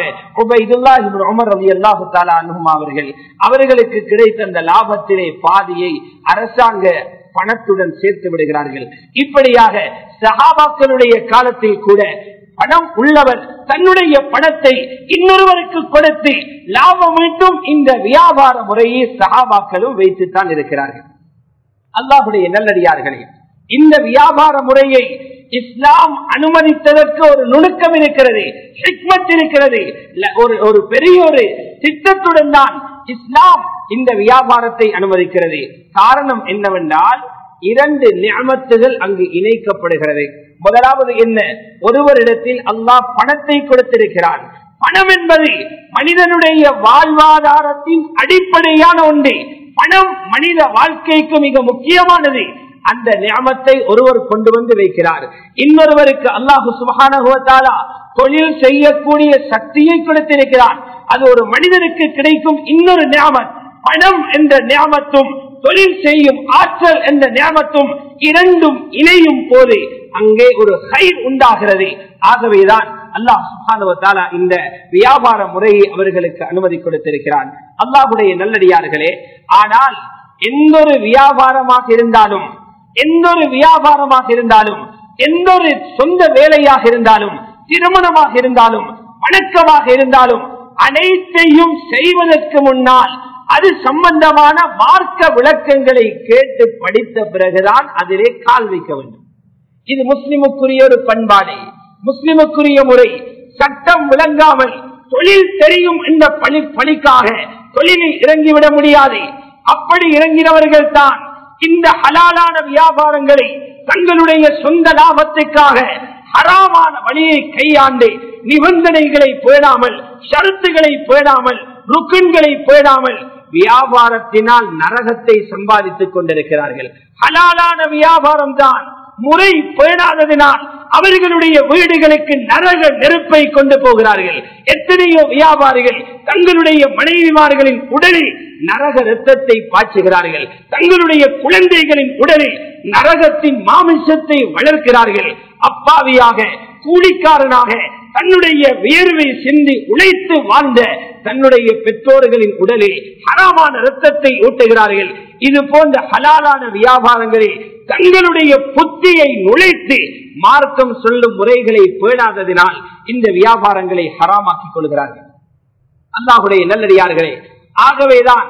[SPEAKER 1] உமர் ரவி அல்லாஹு அவர்கள் அவர்களுக்கு கிடைத்த அந்த லாபத்திலே பாதியை அரசாங்க பணத்துடன் சேர்த்து விடுகிறார்கள் இப்படியாக சகாபாக்களுடைய காலத்தில் கூட பணம் உள்ளவர் தன்னுடைய பணத்தை இன்னொருவருக்கு கொடுத்து லாபம் மீட்டும் இந்த வியாபார முறையை சகாபாக்களும் வைத்துத்தான் இருக்கிறார்கள் அல்லாஹுடைய நல்லடியார்களே இந்த வியாபார முறையை இஸ்லாம் அனுமதித்ததற்கு ஒரு நுணுக்கம் இருக்கிறது ஹிக்மத் இருக்கிறது ஒரு ஒரு பெரிய ஒரு திட்டத்துடன் தான் இஸ்லாம் இந்த வியாபாரத்தை அனுமதிக்கிறது காரணம் என்னவென்றால் இரண்டு நியமத்துகள் அங்கு இணைக்கப்படுகிறது முதலாவது என்ன ஒருவரிடத்தில் அல்லாஹ் பணத்தை கொடுத்திருக்கிறான் பணம் என்பது மனிதனுடைய வாழ்வாதாரத்தின் அடிப்படையான ஒன்று பணம் மனித வாழ்க்கைக்கு மிக முக்கியமானது அந்த நியமத்தை ஒருவர் கொண்டு வந்து வைக்கிறார் இன்னொருவருக்கு அல்லாஹு சுபகானா தொழில் செய்யக்கூடிய சக்தியை கொடுத்திருக்கிறார் அது ஒரு மனிதனுக்கு கிடைக்கும் இன்னொரு நியமத் பணம் என்ற நியமத்தும் தொழில் செய்யும் ஆற்றல் என்ற நியமத்தும் இரண்டும் இணையும் போது அங்கே ஒரு கை உண்டாகிறது ஆகவேதான் அல்லாஹ் சுபானுவத்தாலா இந்த வியாபார முறையை அவர்களுக்கு அனுமதி கொடுத்திருக்கிறான் அல்லாஹுடைய நல்லடியார்களே ஆனால் எந்த ஒரு வியாபாரமாக இருந்தாலும் எந்த ஒரு வியாபாரமாக இருந்தாலும் எந்த ஒரு சொந்த வேலையாக இருந்தாலும் திருமணமாக இருந்தாலும் வணக்கமாக இருந்தாலும் அனைத்தையும் செய்வதற்கு முன்னால் அது சம்பந்தமான மார்க்க விளக்கங்களை கேட்டு படித்த பிறகுதான் அதிலே கால் வைக்க வேண்டும் இது முஸ்லிமுக்குரிய ஒரு பண்பாடு முஸ்லிமுக்குரிய முறை சட்டம் விளங்காமல் தொழில் தெரியும் என்ற பணி பணிக்காக தொழிலில் இறங்கிவிட முடியாது அப்படி இறங்கினவர்கள் தான் இந்த ஹலாலான வியாபாரங்களை தங்களுடைய சொந்த லாபத்துக்காக ஹராமான வழியை கையாண்டு நிபந்தனைகளை பேணாமல் ஷரத்துகளை பேணாமல் ருக்கன்களை பேணாமல் வியாபாரத்தினால் நரகத்தை சம்பாதித்துக் கொண்டிருக்கிறார்கள் ஹலாலான வியாபாரம் தான் முறை பேணாததினால் அவர்களுடைய வீடுகளுக்கு நரக நெருப்பை கொண்டு போகிறார்கள் எத்தனையோ வியாபாரிகள் தங்களுடைய மனைவிமார்களின் உடலில் நரக ரத்தத்தை பாய்ச்சுகிறார்கள் தங்களுடைய குழந்தைகளின் உடலில் நரகத்தின் மாமிசத்தை வளர்க்கிறார்கள் அப்பாவியாக கூலிக்காரனாக தன்னுடைய வியர்வை சிந்தி உழைத்து வாழ்ந்த தன்னுடைய பெற்றோர்களின் உடலில் ஹராமான ரத்தத்தை ஊட்டுகிறார்கள் இது போன்ற ஹலாலான வியாபாரங்களில் தங்களுடைய புத்தியை நுழைத்து மார்க்கம் சொல்லும் முறைகளை பேணாததினால் இந்த வியாபாரங்களை ஹராமாக்கிக் கொள்கிறார்கள் அல்லாஹுடைய நல்லடியார்களே ஆகவேதான்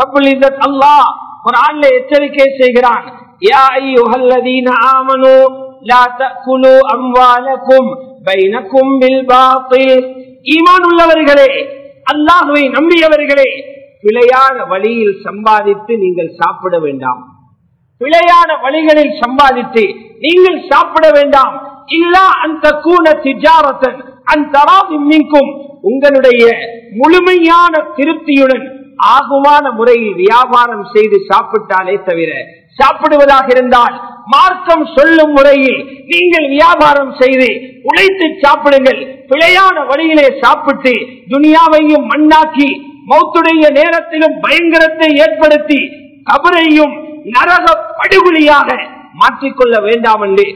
[SPEAKER 1] அல்லாஹ் ஒரு ஆண்ல எச்சரிக்கை செய்கிறான் யா ஐயுஹல்லதீன ஆமனு லா தக்குலு அம்வாலக்கும் பைனக்கும் பில் பாத்தில் ஈமான் உள்ளவர்களே அல்லாஹுவை நம்பியவர்களே பிழையான வழியில் சம்பாதித்து நீங்கள் சாப்பிட வேண்டாம் பிழையான வழிகளில் சம்பாதித்து நீங்கள் சாப்பிட வேண்டாம் இல்லா அந்த கூன திஜாரத்தன் அந்த மின்கும் உங்களுடைய முழுமையான திருப்தியுடன் ஆகுமான முறையில் வியாபாரம் செய்து சாப்பிட்டாலே தவிர சாப்பிடுவதாக இருந்தால் மார்க்கம் சொல்லும் முறையில் நீங்கள் வியாபாரம் செய்து உழைத்து சாப்பிடுங்கள் பிழையான வழியிலே சாப்பிட்டு துனியாவையும் மண்ணாக்கி மௌத்துடைய நேரத்திலும் பயங்கரத்தை ஏற்படுத்தி கபரையும் நரக படுகொலியாக மாற்றிக்கொள்ள வேண்டாம் என்று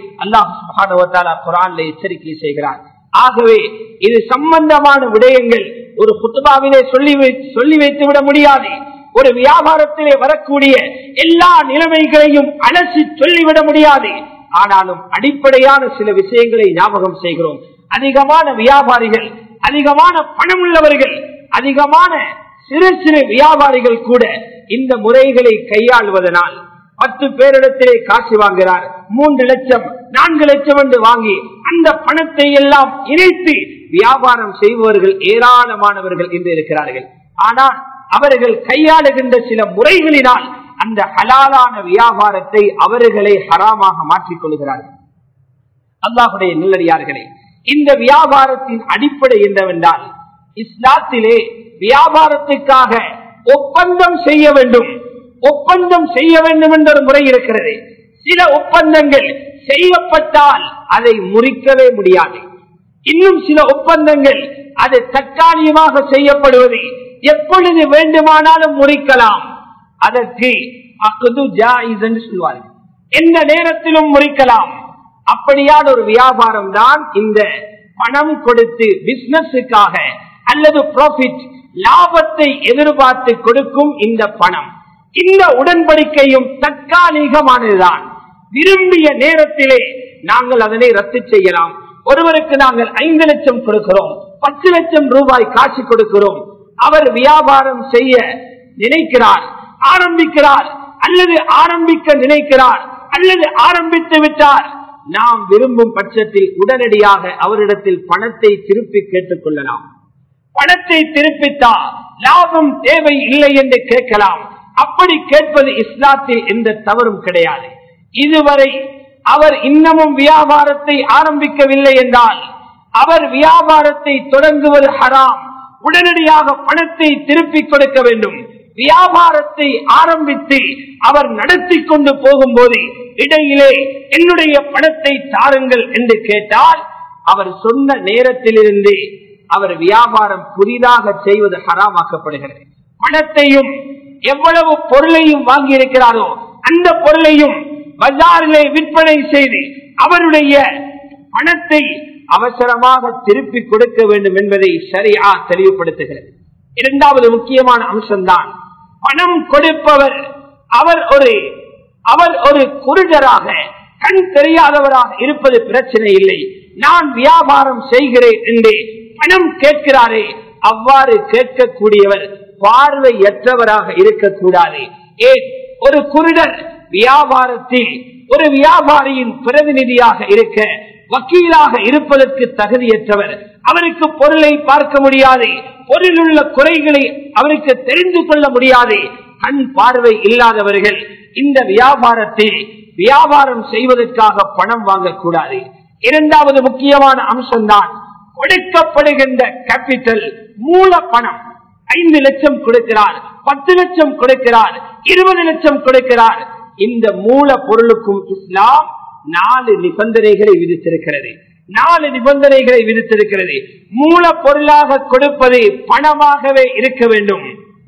[SPEAKER 1] அல்லாஹ் குரான்ல எச்சரிக்கை செய்கிறார் ஆகவே இது சம்பந்தமான விடயங்கள் ஒரு குத்துபாவிலே சொல்லி சொல்லி வைத்து விட முடியாது ஒரு வியாபாரத்திலே வரக்கூடிய எல்லா நிலைமைகளையும் அலசி சொல்லிவிட முடியாது ஆனாலும் அடிப்படையான சில விஷயங்களை ஞாபகம் செய்கிறோம் அதிகமான வியாபாரிகள் அதிகமான பணம் உள்ளவர்கள் அதிகமான சிறு சிறு வியாபாரிகள் கூட இந்த முறைகளை கையாளுவதனால் பத்து பேரிடத்திலே காசு வாங்குகிறார் மூன்று லட்சம் நான்கு லட்சம் என்று வாங்கி அந்த பணத்தை எல்லாம் இணைத்து வியாபாரம் செய்பவர்கள் ஏராளமானவர்கள் என்று இருக்கிறார்கள் ஆனால் அவர்கள் கையாளுகின்ற சில முறைகளினால் அந்த ஹலாலான வியாபாரத்தை அவர்களை ஹராமாக மாற்றிக் கொள்கிறார்கள் அல்லாஹுடைய நல்லடியார்களே இந்த வியாபாரத்தின் அடிப்படை என்னவென்றால் இஸ்லாத்திலே வியாபாரத்துக்காக ஒப்பந்தம் செய்ய வேண்டும் ஒப்பந்தம் செய்ய வேண்டும் என்ற ஒரு முறை இருக்கிறது சில ஒப்பந்தங்கள் செய்யப்பட்டால் அதை முறிக்கவே முடியாது இன்னும் சில ஒப்பந்தங்கள் அது தற்காலிகமாக செய்யப்படுவது எப்பொழுது வேண்டுமானாலும் முறிக்கலாம் அதற்கு அக்குது ஜாயிஸ் என்று சொல்வார்கள் எந்த நேரத்திலும் முறிக்கலாம் அப்படியான ஒரு வியாபாரம் தான் இந்த பணம் கொடுத்து பிசினஸுக்காக அல்லது ப்ராஃபிட் லாபத்தை எதிர்பார்த்து கொடுக்கும் இந்த பணம் இந்த உடன்படிக்கையும் தற்காலிகமானதுதான் விரும்பிய நேரத்திலே நாங்கள் அதனை ரத்து செய்யலாம் ஒருவருக்கு நாங்கள் ஐந்து லட்சம் கொடுக்கிறோம் பத்து லட்சம் ரூபாய் காட்சி கொடுக்கிறோம் அவர் வியாபாரம் செய்ய நினைக்கிறார் ஆரம்பிக்கிறார் அல்லது ஆரம்பிக்க நினைக்கிறார் அல்லது ஆரம்பித்து விட்டார் நாம் விரும்பும் பட்சத்தில் உடனடியாக அவரிடத்தில் பணத்தை திருப்பி கேட்டுக் கொள்ளலாம் பணத்தை திருப்பித்தா லாபம் தேவை இல்லை என்று கேட்கலாம் அப்படி கேட்பது இஸ்லாத்தில் எந்த தவறும் கிடையாது இதுவரை அவர் இன்னமும் வியாபாரத்தை ஆரம்பிக்கவில்லை என்றால் அவர் வியாபாரத்தை தொடங்குவது ஹராம் உடனடியாக பணத்தை திருப்பிக் கொடுக்க வேண்டும் வியாபாரத்தை ஆரம்பித்து அவர் நடத்தி கொண்டு போகும்போது இடையிலே என்னுடைய பணத்தை தாருங்கள் என்று கேட்டால் அவர் சொன்ன நேரத்திலிருந்து அவர் வியாபாரம் புதிதாக செய்வது ஹராமாக்கப்படுகிறது பணத்தையும் எவ்வளவு பொருளையும் வாங்கி இருக்கிறாரோ அந்த பொருளையும் பஜாரிலே விற்பனை செய்து அவருடைய பணத்தை அவசரமாக திருப்பி கொடுக்க வேண்டும் என்பதை சரியா தெளிவுபடுத்துகிறது இரண்டாவது முக்கியமான அம்சம்தான் பணம் கொடுப்பவர் அவர் ஒரு அவர் ஒரு குருடராக கண் தெரியாதவராக இருப்பது பிரச்சனை இல்லை நான் வியாபாரம் செய்கிறேன் என்று பணம் கேட்கிறாரே அவ்வாறு கேட்கக்கூடியவர் பார்வையற்றவராக இருக்கக்கூடாது ஏன் ஒரு குருடர் வியாபாரத்தில் ஒரு வியாபாரியின் பிரதிநிதியாக இருக்க வக்கீலாக இருப்பதற்கு தகுதியற்றவர் அவருக்கு பொருளை பார்க்க முடியாது பொருளுள்ள குறைகளை அவருக்கு தெரிந்து கொள்ள முடியாது கண் பார்வை இல்லாதவர்கள் இந்த வியாபாரத்தில் வியாபாரம் செய்வதற்காக பணம் வாங்கக்கூடாது இரண்டாவது முக்கியமான அம்சம்தான் கொடுக்கப்படுகின்ற கேபிட்டல் மூல பணம் ஐந்து லட்சம் கொடுக்கிறார் பத்து லட்சம் கொடுக்கிறார் இருபது லட்சம் கொடுக்கிறார் இந்த மூல பொருளுக்கும் இஸ்லாம் நாலு நிபந்தனைகளை விதித்திருக்கிறது நாலு நிபந்தனைகளை விதித்திருக்கிறது மூல பொருளாக கொடுப்பது பணமாகவே இருக்க வேண்டும்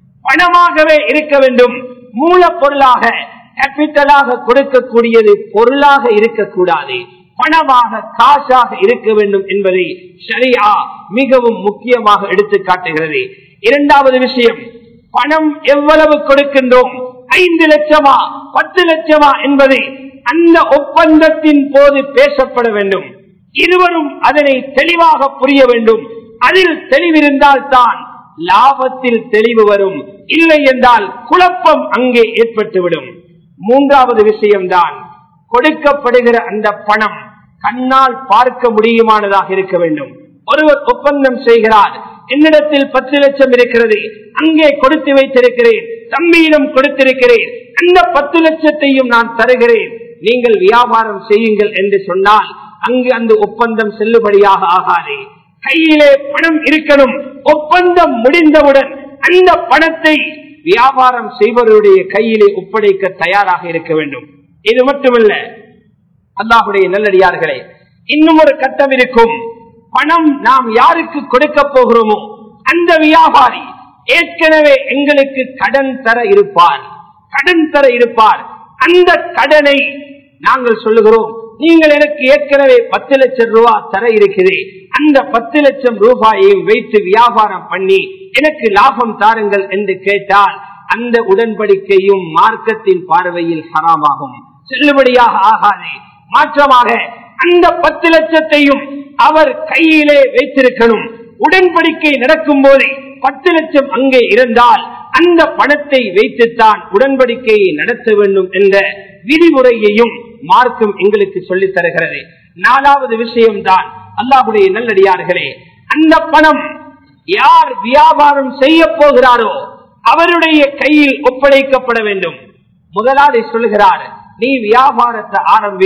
[SPEAKER 1] பணமாகவே இருக்க வேண்டும் மூல பொருளாக கேபிட்டலாக கொடுக்கக்கூடியது பொருளாக இருக்கக்கூடாது பணமாக காசாக இருக்க வேண்டும் என்பதை சரியா மிகவும் முக்கியமாக எடுத்து காட்டுகிறது இரண்டாவது விஷயம் பணம் எவ்வளவு கொடுக்கின்றோம் ஐந்து லட்சமா பத்து லட்சமா என்பது அந்த ஒப்பந்தத்தின் போது பேசப்பட வேண்டும் இருவரும் அதனை தெளிவாக புரிய வேண்டும் அதில் தெளிவிருந்தால் தான் லாபத்தில் தெளிவு வரும் இல்லை என்றால் குழப்பம் அங்கே ஏற்பட்டுவிடும் மூன்றாவது விஷயம்தான் கொடுக்கப்படுகிற அந்த பணம் கண்ணால் பார்க்க முடியுமானதாக இருக்க வேண்டும் ஒருவர் ஒப்பந்தம் செய்கிறார் என்னிடத்தில் பத்து லட்சம் இருக்கிறது அங்கே கொடுத்து வைத்திருக்கிறேன் தம்பியிடம் கொடுத்திருக்கிறேன் அந்த பத்து லட்சத்தையும் நான் தருகிறேன் நீங்கள் வியாபாரம் செய்யுங்கள் என்று சொன்னால் அங்கு அந்த ஒப்பந்தம் செல்லுபடியாக ஆகாது கையிலே பணம் இருக்கணும் ஒப்பந்தம் முடிந்தவுடன் அந்த பணத்தை வியாபாரம் செய்பவருடைய கையிலே ஒப்படைக்க தயாராக இருக்க வேண்டும் இது மட்டுமல்ல அல்லாஹுடைய நல்லடியார்களே இன்னும் ஒரு கட்டம் இருக்கும் பணம் நாம் யாருக்கு கொடுக்க போகிறோமோ அந்த வியாபாரி ஏற்கனவே எங்களுக்கு கடன் தர இருப்பார் கடன் தர இருப்பார் அந்த கடனை நாங்கள் சொல்லுகிறோம் நீங்கள் எனக்கு ஏற்கனவே பத்து லட்சம் ரூபாய் தர இருக்குது அந்த பத்து லட்சம் ரூபாயையும் வைத்து வியாபாரம் பண்ணி எனக்கு லாபம் தாருங்கள் என்று கேட்டால் அந்த உடன்படிக்கையும் மார்க்கத்தின் பார்வையில் ஹராமாகும் செல்லுபடியாக ஆகாது மாற்றமாக அந்த பத்து லட்சத்தையும் அவர் கையிலே வைத்திருக்கணும் உடன்படிக்கை நடக்கும் போது பத்து லட்சம் அங்கே இருந்தால் அந்த பணத்தை வைத்துத்தான் உடன்படிக்கையை நடத்த வேண்டும் என்ற விதிமுறையையும் மார்க்கம் எங்களுக்கு சொல்லித் தருகிறது நாலாவது விஷயம்தான் அல்லாஹுடைய நல்லடியார்களே அந்த பணம் யார் வியாபாரம் செய்ய போகிறாரோ அவருடைய கையில் ஒப்படைக்கப்பட வேண்டும் முதலாளி சொல்லுகிறார் நீ வியாபாரத்தை ஆரம்பி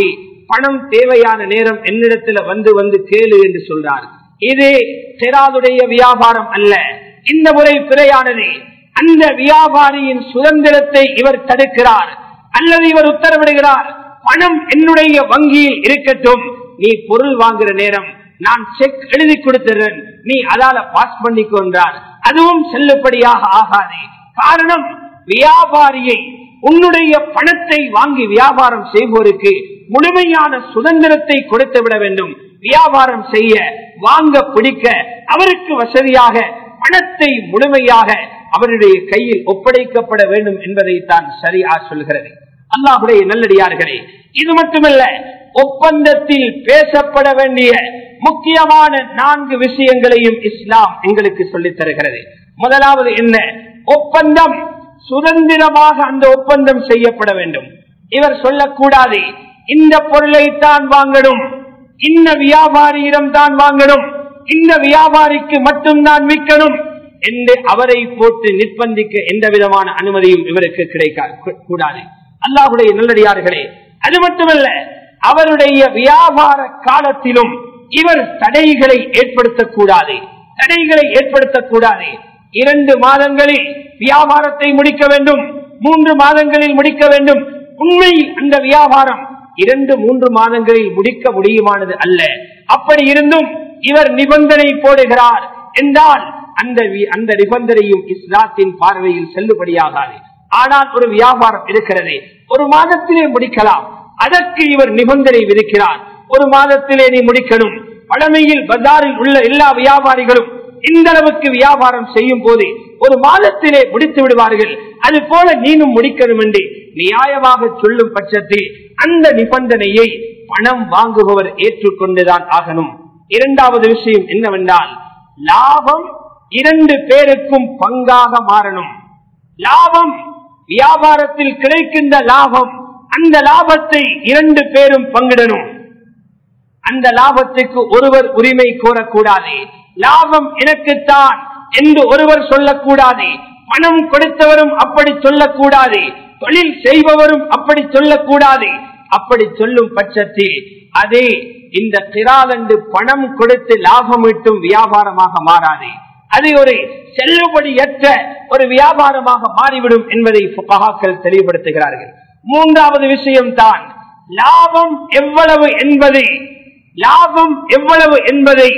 [SPEAKER 1] பணம் தேவையான நேரம் என்னிடத்துல வந்து வந்து கேளு என்று சொல்றார் இது சிறாதுடைய வியாபாரம் அல்ல இந்த முறை பிழையானது அந்த வியாபாரியின் சுதந்திரத்தை இவர் தடுக்கிறார் அல்லது இவர் உத்தரவிடுகிறார் பணம் என்னுடைய வங்கியில் இருக்கட்டும் நீ பொருள் வாங்குற நேரம் நான் செக் எழுதி கொடுத்துறேன் நீ அதால பாஸ் பண்ணிக்கொண்டார் அதுவும் செல்லுபடியாக ஆகாது காரணம் வியாபாரியை உன்னுடைய பணத்தை வாங்கி வியாபாரம் செய்வோருக்கு முழுமையான சுதந்திரத்தை கொடுத்து விட வேண்டும் வியாபாரம் செய்ய வாங்க பிடிக்க அவருக்கு வசதியாக பணத்தை முழுமையாக அவருடைய கையில் ஒப்படைக்கப்பட வேண்டும் என்பதை தான் சரியா சொல்கிறது அல்லாஹுடைய நல்லடியார்களே இது மட்டுமல்ல ஒப்பந்தத்தில் பேசப்பட வேண்டிய முக்கியமான நான்கு விஷயங்களையும் இஸ்லாம் எங்களுக்கு சொல்லித் தருகிறது முதலாவது என்ன ஒப்பந்தம் சுதந்திரமாக அந்த ஒப்பந்தம் செய்யப்பட வேண்டும் இவர் சொல்லக்கூடாது இந்த பொருளை தான் வாங்கணும் இந்த வியாபாரியிடம் தான் வாங்கணும் இந்த வியாபாரிக்கு மட்டும்தான் விற்கணும் என்று அவரை போட்டு நிர்பந்திக்க எந்த விதமான அனுமதியும் இவருக்கு கிடைக்க கூடாது அல்லாஹுடைய நல்லடியார்களே அது மட்டுமல்ல அவருடைய வியாபார காலத்திலும் இவர் தடைகளை ஏற்படுத்தக்கூடாது தடைகளை ஏற்படுத்தக்கூடாது இரண்டு மாதங்களில் வியாபாரத்தை முடிக்க வேண்டும் மூன்று மாதங்களில் முடிக்க வேண்டும் உண்மையில் அந்த வியாபாரம் இரண்டு மூன்று மாதங்களில் முடிக்க முடியுமானது அல்ல அப்படி இருந்தும் இவர் நிபந்தனை போடுகிறார் என்றால் அந்த அந்த நிபந்தனையும் இஸ்லாத்தின் பார்வையில் செல்லுபடியாகாது ஆனால் ஒரு வியாபாரம் இருக்கிறது ஒரு மாதத்திலே முடிக்கலாம் அதற்கு இவர் நிபந்தனை விதிக்கிறார் ஒரு மாதத்திலே நீ முடிக்கணும் பழமையில் பஜாரில் உள்ள எல்லா வியாபாரிகளும் இந்த அளவுக்கு வியாபாரம் செய்யும் போது ஒரு மாதத்திலே முடித்து விடுவார்கள் அது போல நீனும் முடிக்கணும் என்று நியாயமாக சொல்லும் பட்சத்தில் அந்த நிபந்தனையை பணம் வாங்குபவர் ஏற்றுக்கொண்டுதான் ஆகணும் இரண்டாவது விஷயம் என்னவென்றால் லாபம் இரண்டு பேருக்கும் பங்காக மாறணும் லாபம் வியாபாரத்தில் கிடைக்கின்ற லாபம் அந்த லாபத்தை இரண்டு பேரும் பங்கிடணும் அந்த லாபத்துக்கு ஒருவர் உரிமை கோரக்கூடாது லாபம் எனக்குத்தான் என்று ஒருவர் சொல்லக்கூடாது பணம் கொடுத்தவரும் அப்படி சொல்லக்கூடாது தொழில் செய்பவரும் அப்படி சொல்லக்கூடாது அப்படி சொல்லும் பட்சத்தில் அதே இந்த திராதண்டு பணம் கொடுத்து லாபம் ஈட்டும் வியாபாரமாக மாறாது அது ஒரு செல்லுபடியற்ற ஒரு வியாபாரமாக மாறிவிடும் என்பதை புகாக்கள் தெளிவுபடுத்துகிறார்கள் மூன்றாவது விஷயம் தான் லாபம் எவ்வளவு என்பதை லாபம் எவ்வளவு என்பதை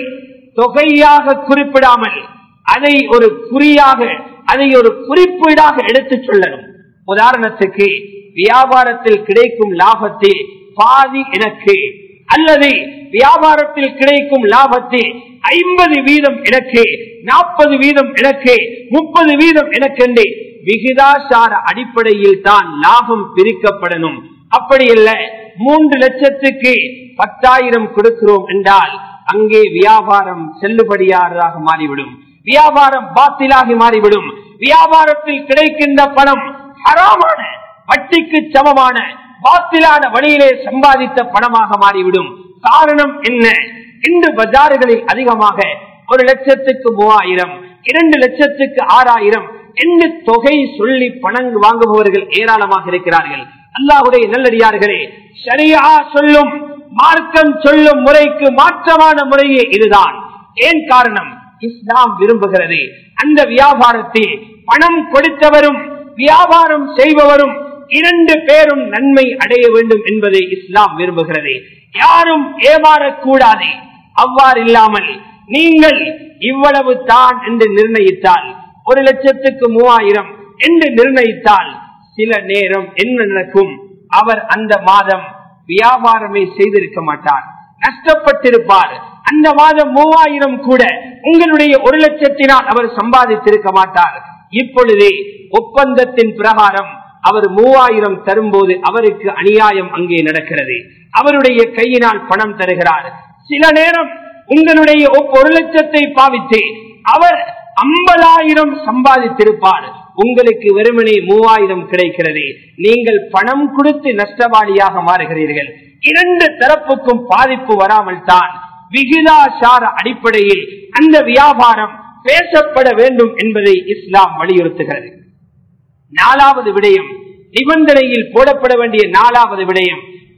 [SPEAKER 1] தொகையாக குறிப்பிடாமல் அதை ஒரு குறியாக அதை ஒரு குறிப்பீடாக எடுத்துச் சொல்லணும் உதாரணத்துக்கு வியாபாரத்தில் கிடைக்கும் லாபத்தில் பாதி எனக்கு அல்லது வியாபாரத்தில் கிடைக்கும் லாபத்தில் ஐம்பது வீதம் எனக்கு நாற்பது வீதம் எனக்கு முப்பது வீதம் எனக்கு என்று விகிதாசார அடிப்படையில் தான் லாபம் பிரிக்கப்படணும் அப்படி இல்ல மூன்று லட்சத்துக்கு பத்தாயிரம் கொடுக்கிறோம் என்றால் அங்கே வியாபாரம் செல்லுபடியானதாக மாறிவிடும் வியாபாரம் பாத்திலாகி மாறிவிடும் வியாபாரத்தில் கிடைக்கின்ற பணம் ஹராமான வட்டிக்கு சமமான பாத்திலான வழியிலே சம்பாதித்த பணமாக மாறிவிடும் காரணம் என்ன இன்று பஜாறுகளில் அதிகமாக ஒரு லட்சத்துக்கு மூவாயிரம் இரண்டு லட்சத்துக்கு ஆறாயிரம் என்று தொகை சொல்லி பணம் வாங்குபவர்கள் ஏராளமாக இருக்கிறார்கள் அல்லாஹுடைய நல்லடியார்களே சரியா சொல்லும் மார்க்கம் சொல்லும் முறைக்கு மாற்றமான முறையே இதுதான் ஏன் காரணம் இஸ்லாம் விரும்புகிறது அந்த வியாபாரத்தில் பணம் கொடுத்தவரும் வியாபாரம் செய்பவரும் இரண்டு பேரும் நன்மை அடைய வேண்டும் என்பதை இஸ்லாம் விரும்புகிறது யாரும் ஏமாறக்கூடாது அவ்வாறு இல்லாமல் நீங்கள் இவ்வளவு தான் என்று நிர்ணயித்தால் ஒரு லட்சத்துக்கு மூவாயிரம் என்று நிர்ணயித்தால் சில நேரம் என்ன நடக்கும் அவர் அந்த மாதம் வியாபாரமே செய்திருக்க மாட்டார் நஷ்டப்பட்டிருப்பார் அந்த மாதம் மூவாயிரம் கூட உங்களுடைய ஒரு லட்சத்தினால் அவர் சம்பாதித்திருக்க மாட்டார் இப்பொழுதே ஒப்பந்தத்தின் பிரகாரம் அவர் மூவாயிரம் தரும்போது அவருக்கு அநியாயம் அங்கே நடக்கிறது அவருடைய கையினால் பணம் தருகிறார் சில நேரம் உங்களுடைய ஒரு லட்சத்தை பாவித்து அவர் ஐம்பதாயிரம் சம்பாதித்திருப்பார் உங்களுக்கு வெறுமனே மூவாயிரம் கிடைக்கிறது நீங்கள் பணம் கொடுத்து நஷ்டவாளியாக மாறுகிறீர்கள் இரண்டு தரப்புக்கும் பாதிப்பு வராமல் தான் விகிதாசார அடிப்படையில் அந்த வியாபாரம் பேசப்பட வேண்டும் என்பதை இஸ்லாம் வலியுறுத்துகிறது நாலாவது விடயம் நிபந்தனையில் போடப்பட வேண்டிய நாலாவது விடயம்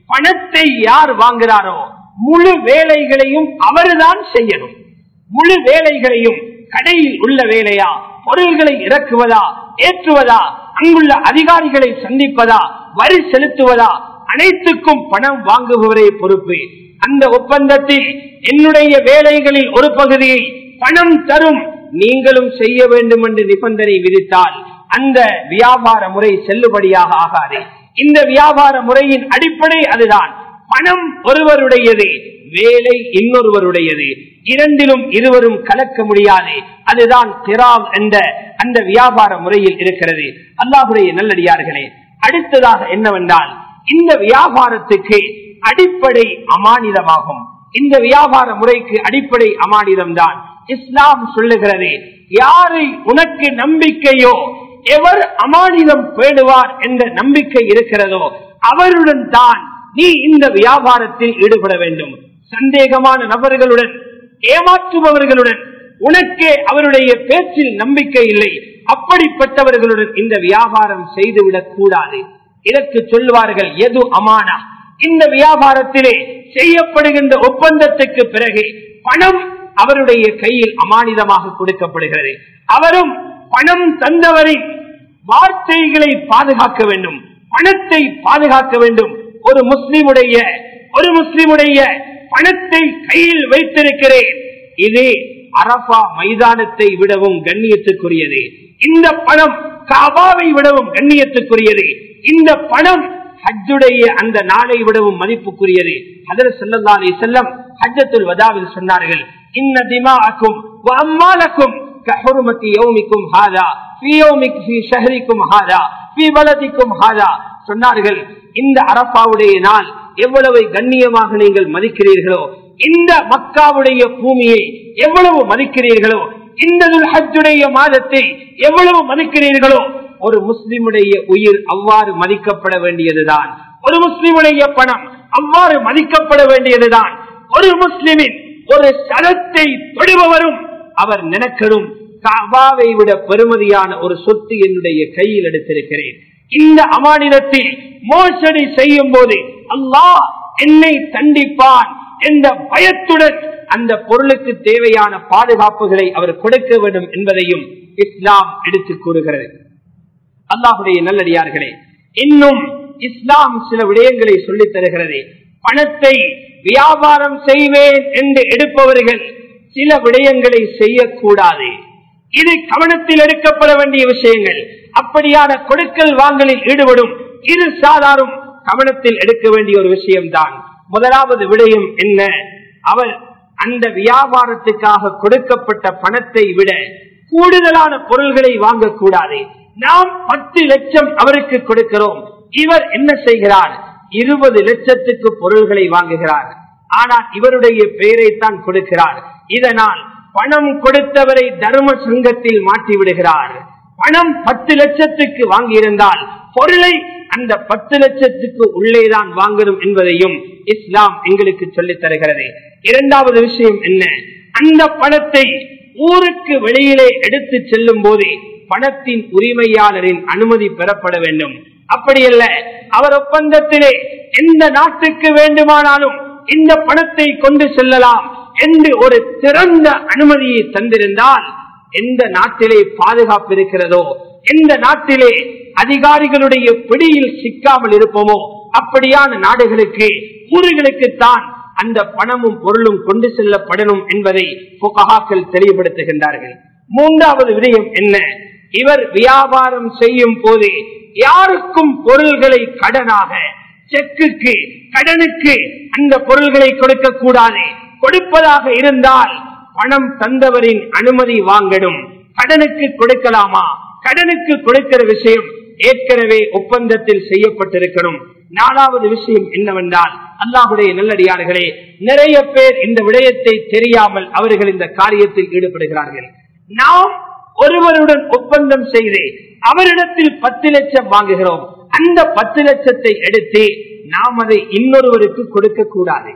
[SPEAKER 1] பணத்தை யார் வாங்குகிறாரோ முழு வேலைகளையும் அவர்தான் செய்யணும் முழு வேலைகளையும் கடையில் உள்ள வேலையா பொருள்களை இறக்குவதா ஏற்றுவதா அங்குள்ள அதிகாரிகளை சந்திப்பதா வரி செலுத்துவதா அனைத்துக்கும் பணம் வாங்குபவரே பொறுப்பு அந்த ஒப்பந்தத்தில் என்னுடைய வேலைகளில் ஒரு பகுதியை பணம் தரும் நீங்களும் செய்ய வேண்டும் என்று நிபந்தனை விதித்தால் அந்த வியாபார முறை செல்லுபடியாக ஆகாது இந்த வியாபார முறையின் அடிப்படை அதுதான் பணம் ஒருவருடையது வேலை இன்னொருவருடையது இரண்டிலும் இருவரும் கலக்க முடியாது அதுதான் திராவ் என்ற அந்த வியாபார முறையில் இருக்கிறது அல்லாஹுடைய நல்லடியார்களே அடுத்ததாக என்னவென்றால் இந்த வியாபாரத்துக்கு அடிப்படை அமானிதமாகும் இந்த வியாபார முறைக்கு அடிப்படை அமானிதம் தான் இஸ்லாம் சொல்லுகிறது யாரை உனக்கு நம்பிக்கையோ எவர் அமானிதம் பேடுவார் என்ற நம்பிக்கை இருக்கிறதோ அவருடன் தான் நீ இந்த வியாபாரத்தில் ஈடுபட வேண்டும் சந்தேகமான நபர்களுடன் ஏமாற்றுபவர்களுடன் உனக்கே அவருடைய பேச்சில் நம்பிக்கை இல்லை அப்படிப்பட்டவர்களுடன் இந்த வியாபாரம் செய்துவிடக் கூடாது இதற்கு சொல்வார்கள் எது அமானா இந்த வியாபாரத்திலே செய்யப்படுகின்ற ஒப்பந்தத்துக்கு பிறகு பணம் அவருடைய கையில் அமானிதமாக கொடுக்கப்படுகிறது அவரும் பணம் தந்தவரின் வார்த்தைகளை பாதுகாக்க வேண்டும் பணத்தை பாதுகாக்க வேண்டும் ஒரு முஸ்லிமுடைய ஒரு முஸ்லிமுடைய பணத்தை கையில் வைத்திருக்கிறேன் இது அரபா மைதானத்தை விடவும் கண்ணியத்துக்குரியது இந்த பணம் காபாவை விடவும் கண்ணியத்துக்குரியது இந்த பணம் ஹஜ்ஜுடைய அந்த நாளை விடவும் மதிப்புக்குரியது அதில் செல்லல்லா அலி செல்லம் ஹஜ்ஜத்துல் வதாவில் சொன்னார்கள் இன்ன திமாக்கும் அம்மாலக்கும் كحرمة يومكم هذا في يومك في شهركم هذا في بلدكم هذا சொன்னார்கள் இந்த அரப்பாவுடைய நாள் எவ்வளவு கண்ணியமாக நீங்கள் மதிக்கிறீர்களோ இந்த மக்காவுடைய பூமியை எவ்வளவு மதிக்கிறீர்களோ இந்த ஹஜ்ஜுடைய மாதத்தை எவ்வளவு மதிக்கிறீர்களோ ஒரு முஸ்லிமுடைய உயிர் அவ்வாறு மதிக்கப்பட வேண்டியதுதான் ஒரு முஸ்லிமுடைய பணம் அவ்வாறு மதிக்கப்பட வேண்டியதுதான் ஒரு முஸ்லிமின் ஒரு சதத்தை தொடுபவரும் அவர் நினைக்கணும் காபாவை விட பெருமதியான ஒரு சொத்து என்னுடைய கையில் எடுத்திருக்கிறேன் இந்த அமானிதத்தில் மோசடி செய்யும் போது அல்லாஹ் என்னை தண்டிப்பான் என்ற பயத்துடன் அந்த பொருளுக்கு தேவையான பாதுகாப்புகளை அவர் கொடுக்க வேண்டும் என்பதையும் இஸ்லாம் எடுத்துக் கூறுகிறது அல்லாஹுடைய நல்லடியார்களே இன்னும் இஸ்லாம் சில விடயங்களை சொல்லித் தருகிறது பணத்தை வியாபாரம் செய்வேன் என்று எடுப்பவர்கள் சில விடயங்களை செய்யக்கூடாது இது கவனத்தில் எடுக்கப்பட வேண்டிய விஷயங்கள் அப்படியான கொடுக்கல் வாங்கலில் ஈடுபடும் இரு சாதாரும் கவனத்தில் எடுக்க வேண்டிய ஒரு விஷயம்தான் முதலாவது விடயம் என்ன அவர் அந்த வியாபாரத்துக்காக கொடுக்கப்பட்ட பணத்தை விட கூடுதலான பொருள்களை வாங்கக்கூடாது நாம் பத்து லட்சம் அவருக்கு கொடுக்கிறோம் இவர் என்ன செய்கிறார் இருபது லட்சத்துக்கு பொருள்களை வாங்குகிறார் ஆனால் இவருடைய பெயரைத்தான் கொடுக்கிறார் இதனால் பணம் கொடுத்தவரை தர்ம சங்கத்தில் மாற்றி விடுகிறார் பணம் பத்து லட்சத்துக்கு வாங்கியிருந்தால் பொருளை அந்த பத்து லட்சத்துக்கு உள்ளேதான் வாங்கணும் என்பதையும் இஸ்லாம் எங்களுக்கு சொல்லித் தருகிறது இரண்டாவது விஷயம் என்ன அந்த பணத்தை ஊருக்கு வெளியிலே எடுத்து செல்லும் போது பணத்தின் உரிமையாளரின் அனுமதி பெறப்பட வேண்டும் அப்படியல்ல அவர் ஒப்பந்தத்திலே எந்த நாட்டுக்கு வேண்டுமானாலும் இந்த பணத்தை கொண்டு செல்லலாம் என்று ஒரு திறந்த அனுமதியை தந்திருந்தால் எந்த நாட்டிலே பாதுகாப்பு இருக்கிறதோ எந்த நாட்டிலே அதிகாரிகளுடைய பிடியில் சிக்காமல் இருப்போமோ அப்படியான நாடுகளுக்கு ஊர்களுக்கு தான் அந்த பணமும் பொருளும் கொண்டு செல்லப்படணும் என்பதை புகாக்கள் தெளிவுபடுத்துகின்றார்கள் மூன்றாவது விடயம் என்ன இவர் வியாபாரம் செய்யும் போது யாருக்கும் பொருள்களை கடனாக செக்குக்கு கடனுக்கு அந்த பொருள்களை கொடுக்க கூடாது கொடுப்பதாக இருந்தால் பணம் தந்தவரின் அனுமதி வாங்கணும் கடனுக்கு கொடுக்கலாமா கடனுக்கு கொடுக்கிற விஷயம் ஏற்கனவே ஒப்பந்தத்தில் செய்யப்பட்டிருக்கணும் நாலாவது விஷயம் என்னவென்றால் அல்லாஹுடைய நல்லடியார்களே நிறைய பேர் இந்த விடயத்தை தெரியாமல் அவர்கள் இந்த காரியத்தில் ஈடுபடுகிறார்கள் நாம் ஒருவருடன் ஒப்பந்தம் செய்து அவரிடத்தில் பத்து லட்சம் வாங்குகிறோம் அந்த பத்து லட்சத்தை எடுத்து நாம் அதை இன்னொருவருக்கு கொடுக்க கூடாது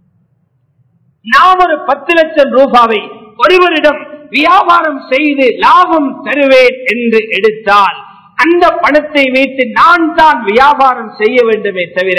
[SPEAKER 1] நாம் ஒரு பத்து லட்சம் ரூபாவை ஒருவரிடம் வியாபாரம் செய்து லாபம் தருவேன் என்று எடுத்தால் அந்த பணத்தை வைத்து நான் தான் வியாபாரம் செய்ய வேண்டுமே தவிர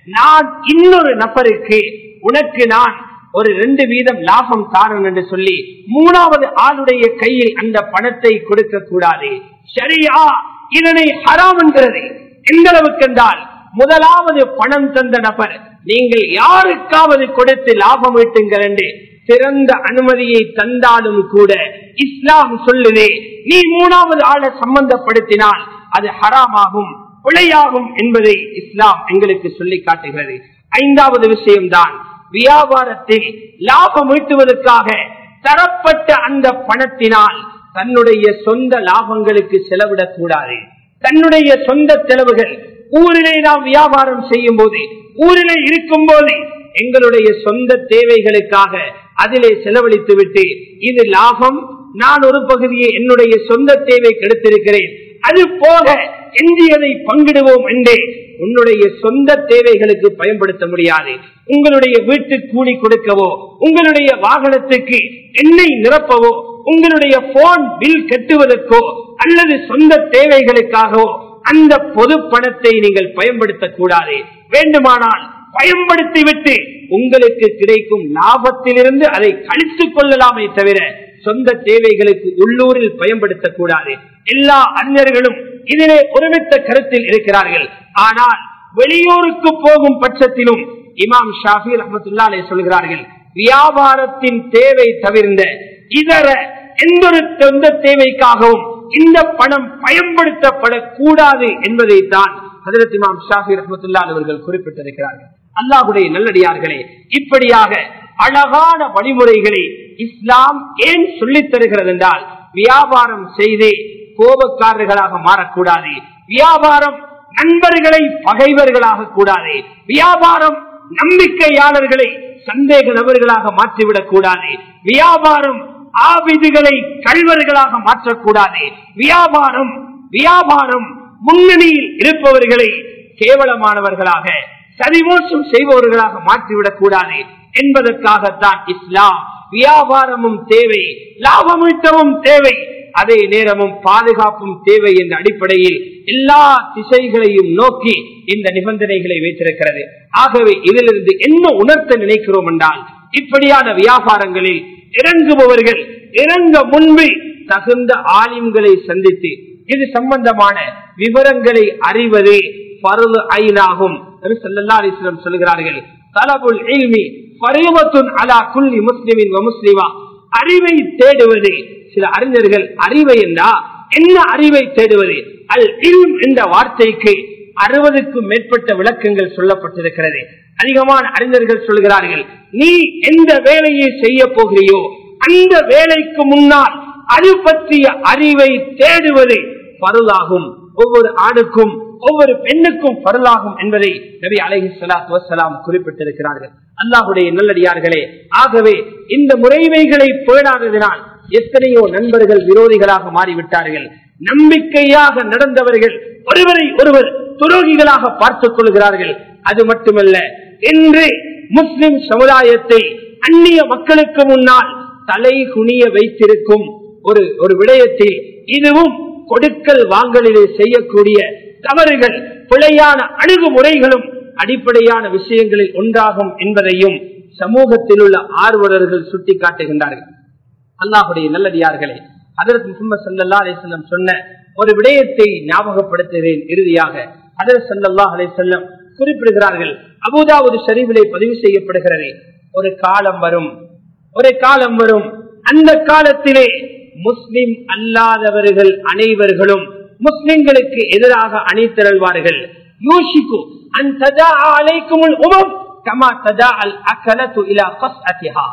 [SPEAKER 2] நான் இன்னொரு நபருக்கு உனக்கு நான் ஒரு ரெண்டு வீதம் லாபம் தாரன் என்று சொல்லி மூணாவது ஆளுடைய கையில் அந்த பணத்தை கொடுக்க கூடாது சரியா இதனை ஹராம் என்கிறது எந்த அளவுக்கு என்றால் முதலாவது பணம் தந்த நபர் நீங்கள் யாருக்காவது கொடுத்து லாபம் ஈட்டுங்கள் என்று சிறந்த அனுமதியை தந்தாலும் கூட இஸ்லாம் சொல்லுதே நீ மூணாவது ஆளை சம்பந்தப்படுத்தினால் அது ஹராமாகும் பிழையாகும் என்பதை இஸ்லாம் எங்களுக்கு சொல்லி காட்டுகிறது ஐந்தாவது விஷயம்தான் வியாபாரத்தில் லாபம் ஈட்டுவதற்காக தரப்பட்ட அந்த பணத்தினால் தன்னுடைய சொந்த லாபங்களுக்கு செலவிடக் கூடாது தன்னுடைய சொந்த செலவுகள் ஊரிலே நாம் வியாபாரம் செய்யும் போது ஊரிலே இருக்கும் போது எங்களுடைய சொந்த தேவைகளுக்காக அதிலே செலவழித்து விட்டு இது லாபம் நான் ஒரு பகுதியை என்னுடைய சொந்த தேவை கெடுத்திருக்கிறேன் அது போக எஞ்சியதை பங்கிடுவோம் என்றே உன்னுடைய சொந்த தேவைகளுக்கு பயன்படுத்த முடியாது உங்களுடைய வீட்டு கூலி கொடுக்கவோ உங்களுடைய வாகனத்துக்கு எண்ணெய் நிரப்பவோ உங்களுடைய போன் பில் கட்டுவதற்கோ அல்லது சொந்த தேவைகளுக்காகவோ அந்த பொது பணத்தை நீங்கள் பயன்படுத்தக் கூடாது வேண்டுமானால் பயன்படுத்திவிட்டு உங்களுக்கு கிடைக்கும் லாபத்திலிருந்து அதை கழித்துக் கொள்ளலாமே தவிர சொந்த தேவைகளுக்கு உள்ளூரில் பயன்படுத்தக் கூடாது எல்லா அறிஞர்களும் இதிலே ஒருமித்த கருத்தில் இருக்கிறார்கள் ஆனால் வெளியூருக்கு போகும் பட்சத்திலும் இமாம் ஷாஃபி ரஹமத்துல்லாலே சொல்கிறார்கள் வியாபாரத்தின் தேவை தவிர்ந்த இதர எந்த ஒரு சொந்த தேவைக்காகவும் இந்த பணம் பயன்படுத்தப்படக்கூடாது என்பதை தான் ஹதரத் இமாம் ஷாஃபி ரஹமத்துல்லா அவர்கள் குறிப்பிட்டிருக்கிறார்கள் அல்லாஹுடைய நல்லடியார்களே இப்படியாக அழகான வழிமுறைகளை இஸ்லாம் ஏன் சொல்லித் தருகிறது என்றால் வியாபாரம் செய்தே கோபக்காரர்களாக மாறக்கூடாது வியாபாரம் நண்பர்களை பகைவர்களாக கூடாது வியாபாரம் நம்பிக்கையாளர்களை சந்தேக நபர்களாக மாற்றிவிடக் கூடாது வியாபாரம் ஆவிதுகளை கல்வர்களாக மாற்றக்கூடாது வியாபாரம் வியாபாரம் முன்னணியில் இருப்பவர்களை கேவலமானவர்களாக சரிமோசம் செய்பவர்களாக மாற்றிவிடக் கூடாது என்பதற்காகத்தான் இஸ்லாம் வியாபாரமும் தேவை லாபமீட்டவும் தேவை அதே நேரமும் பாதுகாப்பும் தேவை என்ற அடிப்படையில் எல்லா திசைகளையும் நோக்கி இந்த நிபந்தனைகளை வைத்திருக்கிறது ஆகவே இதிலிருந்து என்ன உணர்த்த நினைக்கிறோம் என்றால் இப்படியான வியாபாரங்களில் இறங்குபவர்கள் இறங்க முன்பு தகுந்த ஆலிம்களை சந்தித்து இது சம்பந்தமான விவரங்களை அறிவது பருவ ஐநாகும் செல்லல்லாரிசிடம் சொல்கிறார்கள் தலபுல் இல்மி பருவத்துன் அலா குல்லி முஸ்லிமின் முஸ்லிமா அறிவை தேடுவது சில அறிஞர்கள் அறிவை என்றா என்ன அறிவை தேடுவது அல் இல்ம் என்ற வார்த்தைக்கு அறுபதுக்கும் மேற்பட்ட விளக்கங்கள் சொல்லப்பட்டிருக்கிறது அதிகமான அறிஞர்கள் சொல்கிறார்கள் நீ எந்த வேலையை செய்ய போகிறியோ அந்த வேலைக்கு முன்னால் அது பற்றிய அறிவை தேடுவது பருளாகும் ஒவ்வொரு ஆணுக்கும் ஒவ்வொரு பெண்ணுக்கும் பருளாகும் என்பதை நபி அலஹி சலாத்து வசலாம் குறிப்பிட்டிருக்கிறார்கள் அல்லாஹுடைய நல்லடியார்களே ஆகவே இந்த முறைமைகளை பேணாததினால் எத்தனையோ நண்பர்கள் விரோதிகளாக மாறிவிட்டார்கள் நம்பிக்கையாக நடந்தவர்கள் ஒருவரை ஒருவர் துரோகிகளாக பார்த்துக் கொள்கிறார்கள் அது மட்டுமல்ல இன்று முஸ்லிம் சமுதாயத்தை அந்நிய மக்களுக்கு முன்னால் தலை குனிய வைத்திருக்கும் ஒரு ஒரு விடயத்தில் இதுவும் கொடுக்கல் வாங்கலிலே செய்யக்கூடிய தவறுகள் பிழையான அணுகுமுறைகளும் அடிப்படையான விஷயங்களில் ஒன்றாகும் என்பதையும் சமூகத்தில் உள்ள ஆர்வலர்கள் சுட்டிக்காட்டுகின்றார்கள் அல்லாஹுடைய நல்லடியார்களே அதற்கு முகமது சல்லா அலிசல்லம் சொன்ன ஒரு விடயத்தை ஞாபகப்படுத்துகிறேன் இறுதியாக அதர் சல்லா அலிசல்லம் குறிப்பிடுகிறார்கள் அபுதாவது ஷரீஃபிலே பதிவு செய்யப்படுகிறது ஒரு காலம் வரும் ஒரு காலம் வரும் அந்த காலத்திலே முஸ்லிம் அல்லாதவர்கள் அனைவர்களும் முஸ்லிம்களுக்கு எதிராக அணி திரள்வார்கள் யோசிக்கு அந்த அலைக்கும் உமம் கமா ததா அல் அக்கலத்து இலா கஸ்அத்திஹா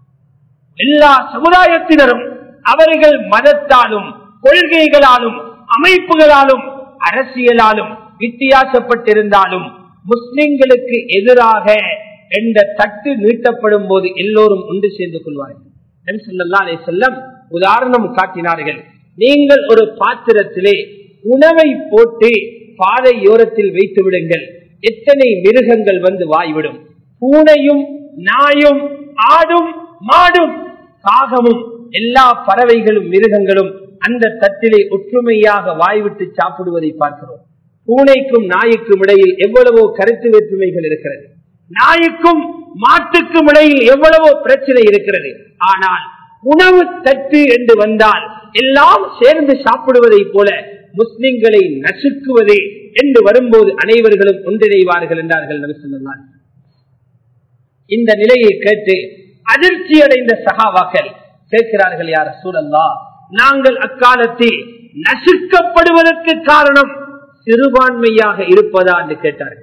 [SPEAKER 2] எல்லா சமுதாயத்தினரும் அவர்கள் மதத்தாலும் கொள்கைகளாலும் அமைப்புகளாலும் அரசியலாலும் வித்தியாசப்பட்டிருந்தாலும் முஸ்லிம்களுக்கு எதிராக என்ற தட்டு நீட்டப்படும் போது எல்லோரும் ஒன்று சேர்ந்து கொள்வார்கள் செல்லம் உதாரணம் காட்டினார்கள் நீங்கள் ஒரு பாத்திரத்திலே உணவை போட்டு பாதையோரத்தில் வைத்து விடுங்கள் எத்தனை மிருகங்கள் வந்து வாய்விடும் பூனையும் நாயும் ஆடும் மாடும் காகமும் எல்லா பறவைகளும் மிருகங்களும் அந்த தட்டிலே ஒற்றுமையாக வாய்விட்டு சாப்பிடுவதை பார்க்கிறோம் பூனைக்கும் நாய்க்கும் இடையில் எவ்வளவோ கருத்து வேற்றுமைகள் இருக்கிறது நாய்க்கும் மாட்டுக்கும் இடையில் எவ்வளவோ பிரச்சனை இருக்கிறது ஆனால் உணவு தட்டு என்று வந்தால் எல்லாம் சேர்ந்து சாப்பிடுவதை போல முஸ்லிம்களை நசுக்குவது என்று வரும்போது அனைவர்களும் ஒன்றிணைவார்கள் என்றார்கள் நபி சொன்னார் இந்த நிலையை கேட்டு அதிர்ச்சி அடைந்த சகாவாக்கள் கேட்கிறார்கள் யார் சூழல்லா நாங்கள் அக்காலத்தில் நசுக்கப்படுவதற்கு காரணம் சிறுபான்மையாக இருப்பதா என்று கேட்டார்கள்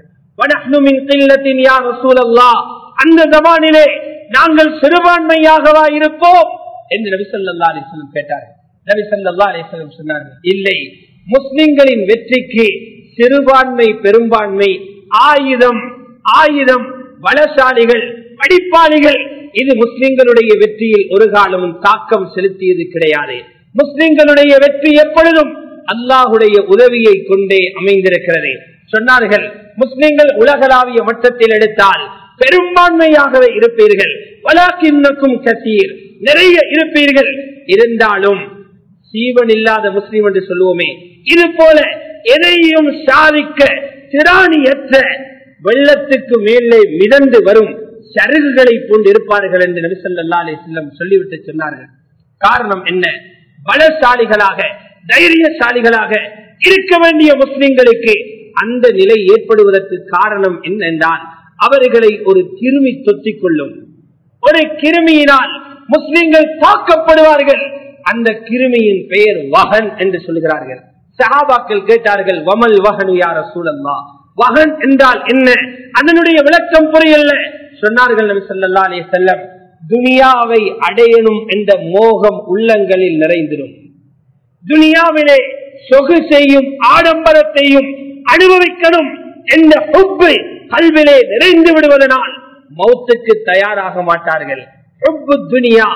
[SPEAKER 2] அந்த ஜமானிலே நாங்கள் சிறுபான்மையாகவா இருப்போம் என்று நபிசல்லா அலிஸ்லம் கேட்டார்கள் நபிசல்லா அலிஸ்லம் சொன்னார்கள் இல்லை முஸ்லிம்களின் வெற்றிக்கு சிறுபான்மை பெரும்பான்மை ஆயுதம் ஆயுதம் பலசாலிகள் படிப்பாளிகள் இது முஸ்லிம்களுடைய வெற்றியில் ஒரு காலமும் தாக்கம் செலுத்தியது கிடையாது முஸ்லிம்களுடைய வெற்றி எப்பொழுதும் அல்லாஹுடைய உதவியை கொண்டே அமைந்திருக்கிறது சொன்னார்கள் முஸ்லிம்கள் உலகளாவிய மட்டத்தில் எடுத்தால் பெரும்பான்மையாகவே இருப்பீர்கள் வலாக்கின்னுக்கும் கசீர் நிறைய இருப்பீர்கள் இருந்தாலும் சீவன் இல்லாத முஸ்லீம் என்று சொல்லுவோமே இது போல எதையும் சாதிக்க திராணியற்ற வெள்ளத்துக்கு மேலே மிதந்து வரும் சருகுகளை போன்று இருப்பார்கள் என்று நபிசல்லா அலி செல்லம் சொல்லிவிட்டு சொன்னார்கள் காரணம் என்ன பலசாலிகளாக தைரியசாலிகளாக இருக்க வேண்டிய முஸ்லிம்களுக்கு அந்த நிலை ஏற்படுவதற்கு காரணம் என்னென்றால் அவர்களை ஒரு கிருமி தொத்திக் கொள்ளும் ஒரு கிருமியினால் முஸ்லிம்கள் தாக்கப்படுவார்கள் அந்த கிருமியின் பெயர் வகன் என்று சொல்கிறார்கள் சஹாபாக்கள் கேட்டார்கள் வமல் வகனு யார சூழல்லா வகன் என்றால் என்ன அதனுடைய விளக்கம் புரியல சொன்னார்கள் நபி சொல்லா அலே செல்லம் துனியாவை அடையணும் என்ற மோகம் உள்ளங்களில் நிறைந்திடும் துனியாவிலே சொகுசையும் ஆடம்பரத்தையும் அனுபவிக்கணும் என்ற உப்பு கல்விலே நிறைந்து விடுவதனால் மௌத்துக்கு தயாராக மாட்டார்கள் துனியா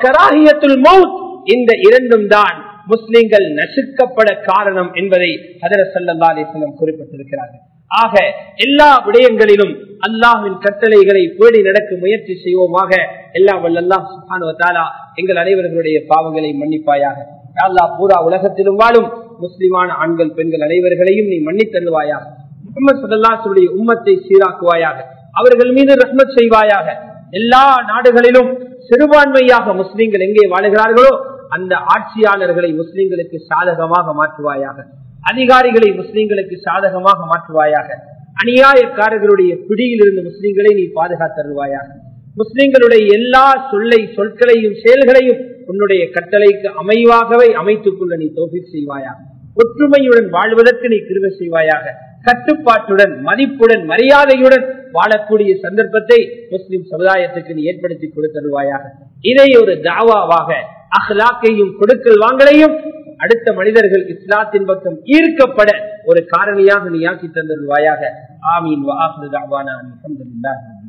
[SPEAKER 2] மவுத் இந்த இரண்டும் தான் முஸ்லிம்கள் நசுக்கப்பட காரணம் என்பதை ஹதர சல்லா அலிஸ்லம் குறிப்பிட்டிருக்கிறார்கள் ஆக எல்லா விடயங்களிலும் அல்லாஹின் கட்டளைகளை பேடி நடக்க முயற்சி செய்வோமாக எல்லாம் வல்லல்லாம் சுபானுவத்தாலா எங்கள் அனைவர்களுடைய பாவங்களை மன்னிப்பாயாக அல்லா பூரா உலகத்திலும் வாழும் முஸ்லிமான ஆண்கள் பெண்கள் அனைவர்களையும் நீ மன்னித் தருவாயாக முகமது சல்லாசுடைய உம்மத்தை சீராக்குவாயாக அவர்கள் மீது ரஹ்மத் செய்வாயாக எல்லா நாடுகளிலும் சிறுபான்மையாக முஸ்லிம்கள் எங்கே வாழுகிறார்களோ அந்த ஆட்சியாளர்களை முஸ்லிம்களுக்கு சாதகமாக மாற்றுவாயாக அதிகாரிகளை முஸ்லிம்களுக்கு சாதகமாக மாற்றுவாயாக அநியாயக்காரர்களுடைய பிடியிலிருந்து முஸ்லிம்களை நீ பாதுகாத்தருவாயாக முஸ்லிம்களுடைய எல்லா சொல்லை சொற்களையும் செயல்களையும் உன்னுடைய கட்டளைக்கு அமைவாகவே அமைத்துக் கொள்ள நீ தோஃபி செய்வாயாக ஒற்றுமையுடன் வாழ்வதற்கு நீ கிருவ செய்வாயாக கட்டுப்பாட்டுடன் மதிப்புடன் மரியாதையுடன் வாழக்கூடிய சந்தர்ப்பத்தை முஸ்லிம் சமுதாயத்துக்கு நீ ஏற்படுத்தி கொடுத்தருவாயாக இதை ஒரு தாவாவாக அஹ்லாக்கையும் கொடுக்கல் வாங்கலையும் அடுத்த மனிதர்கள் இஸ்லாத்தின் பக்கம் ஈர்க்கப்பட ஒரு காரணியாக நீ ஆக்கி தந்தருவாயாக ஆமீன் வாஹு தாவானா அல்ஹம்துலில்லாஹ்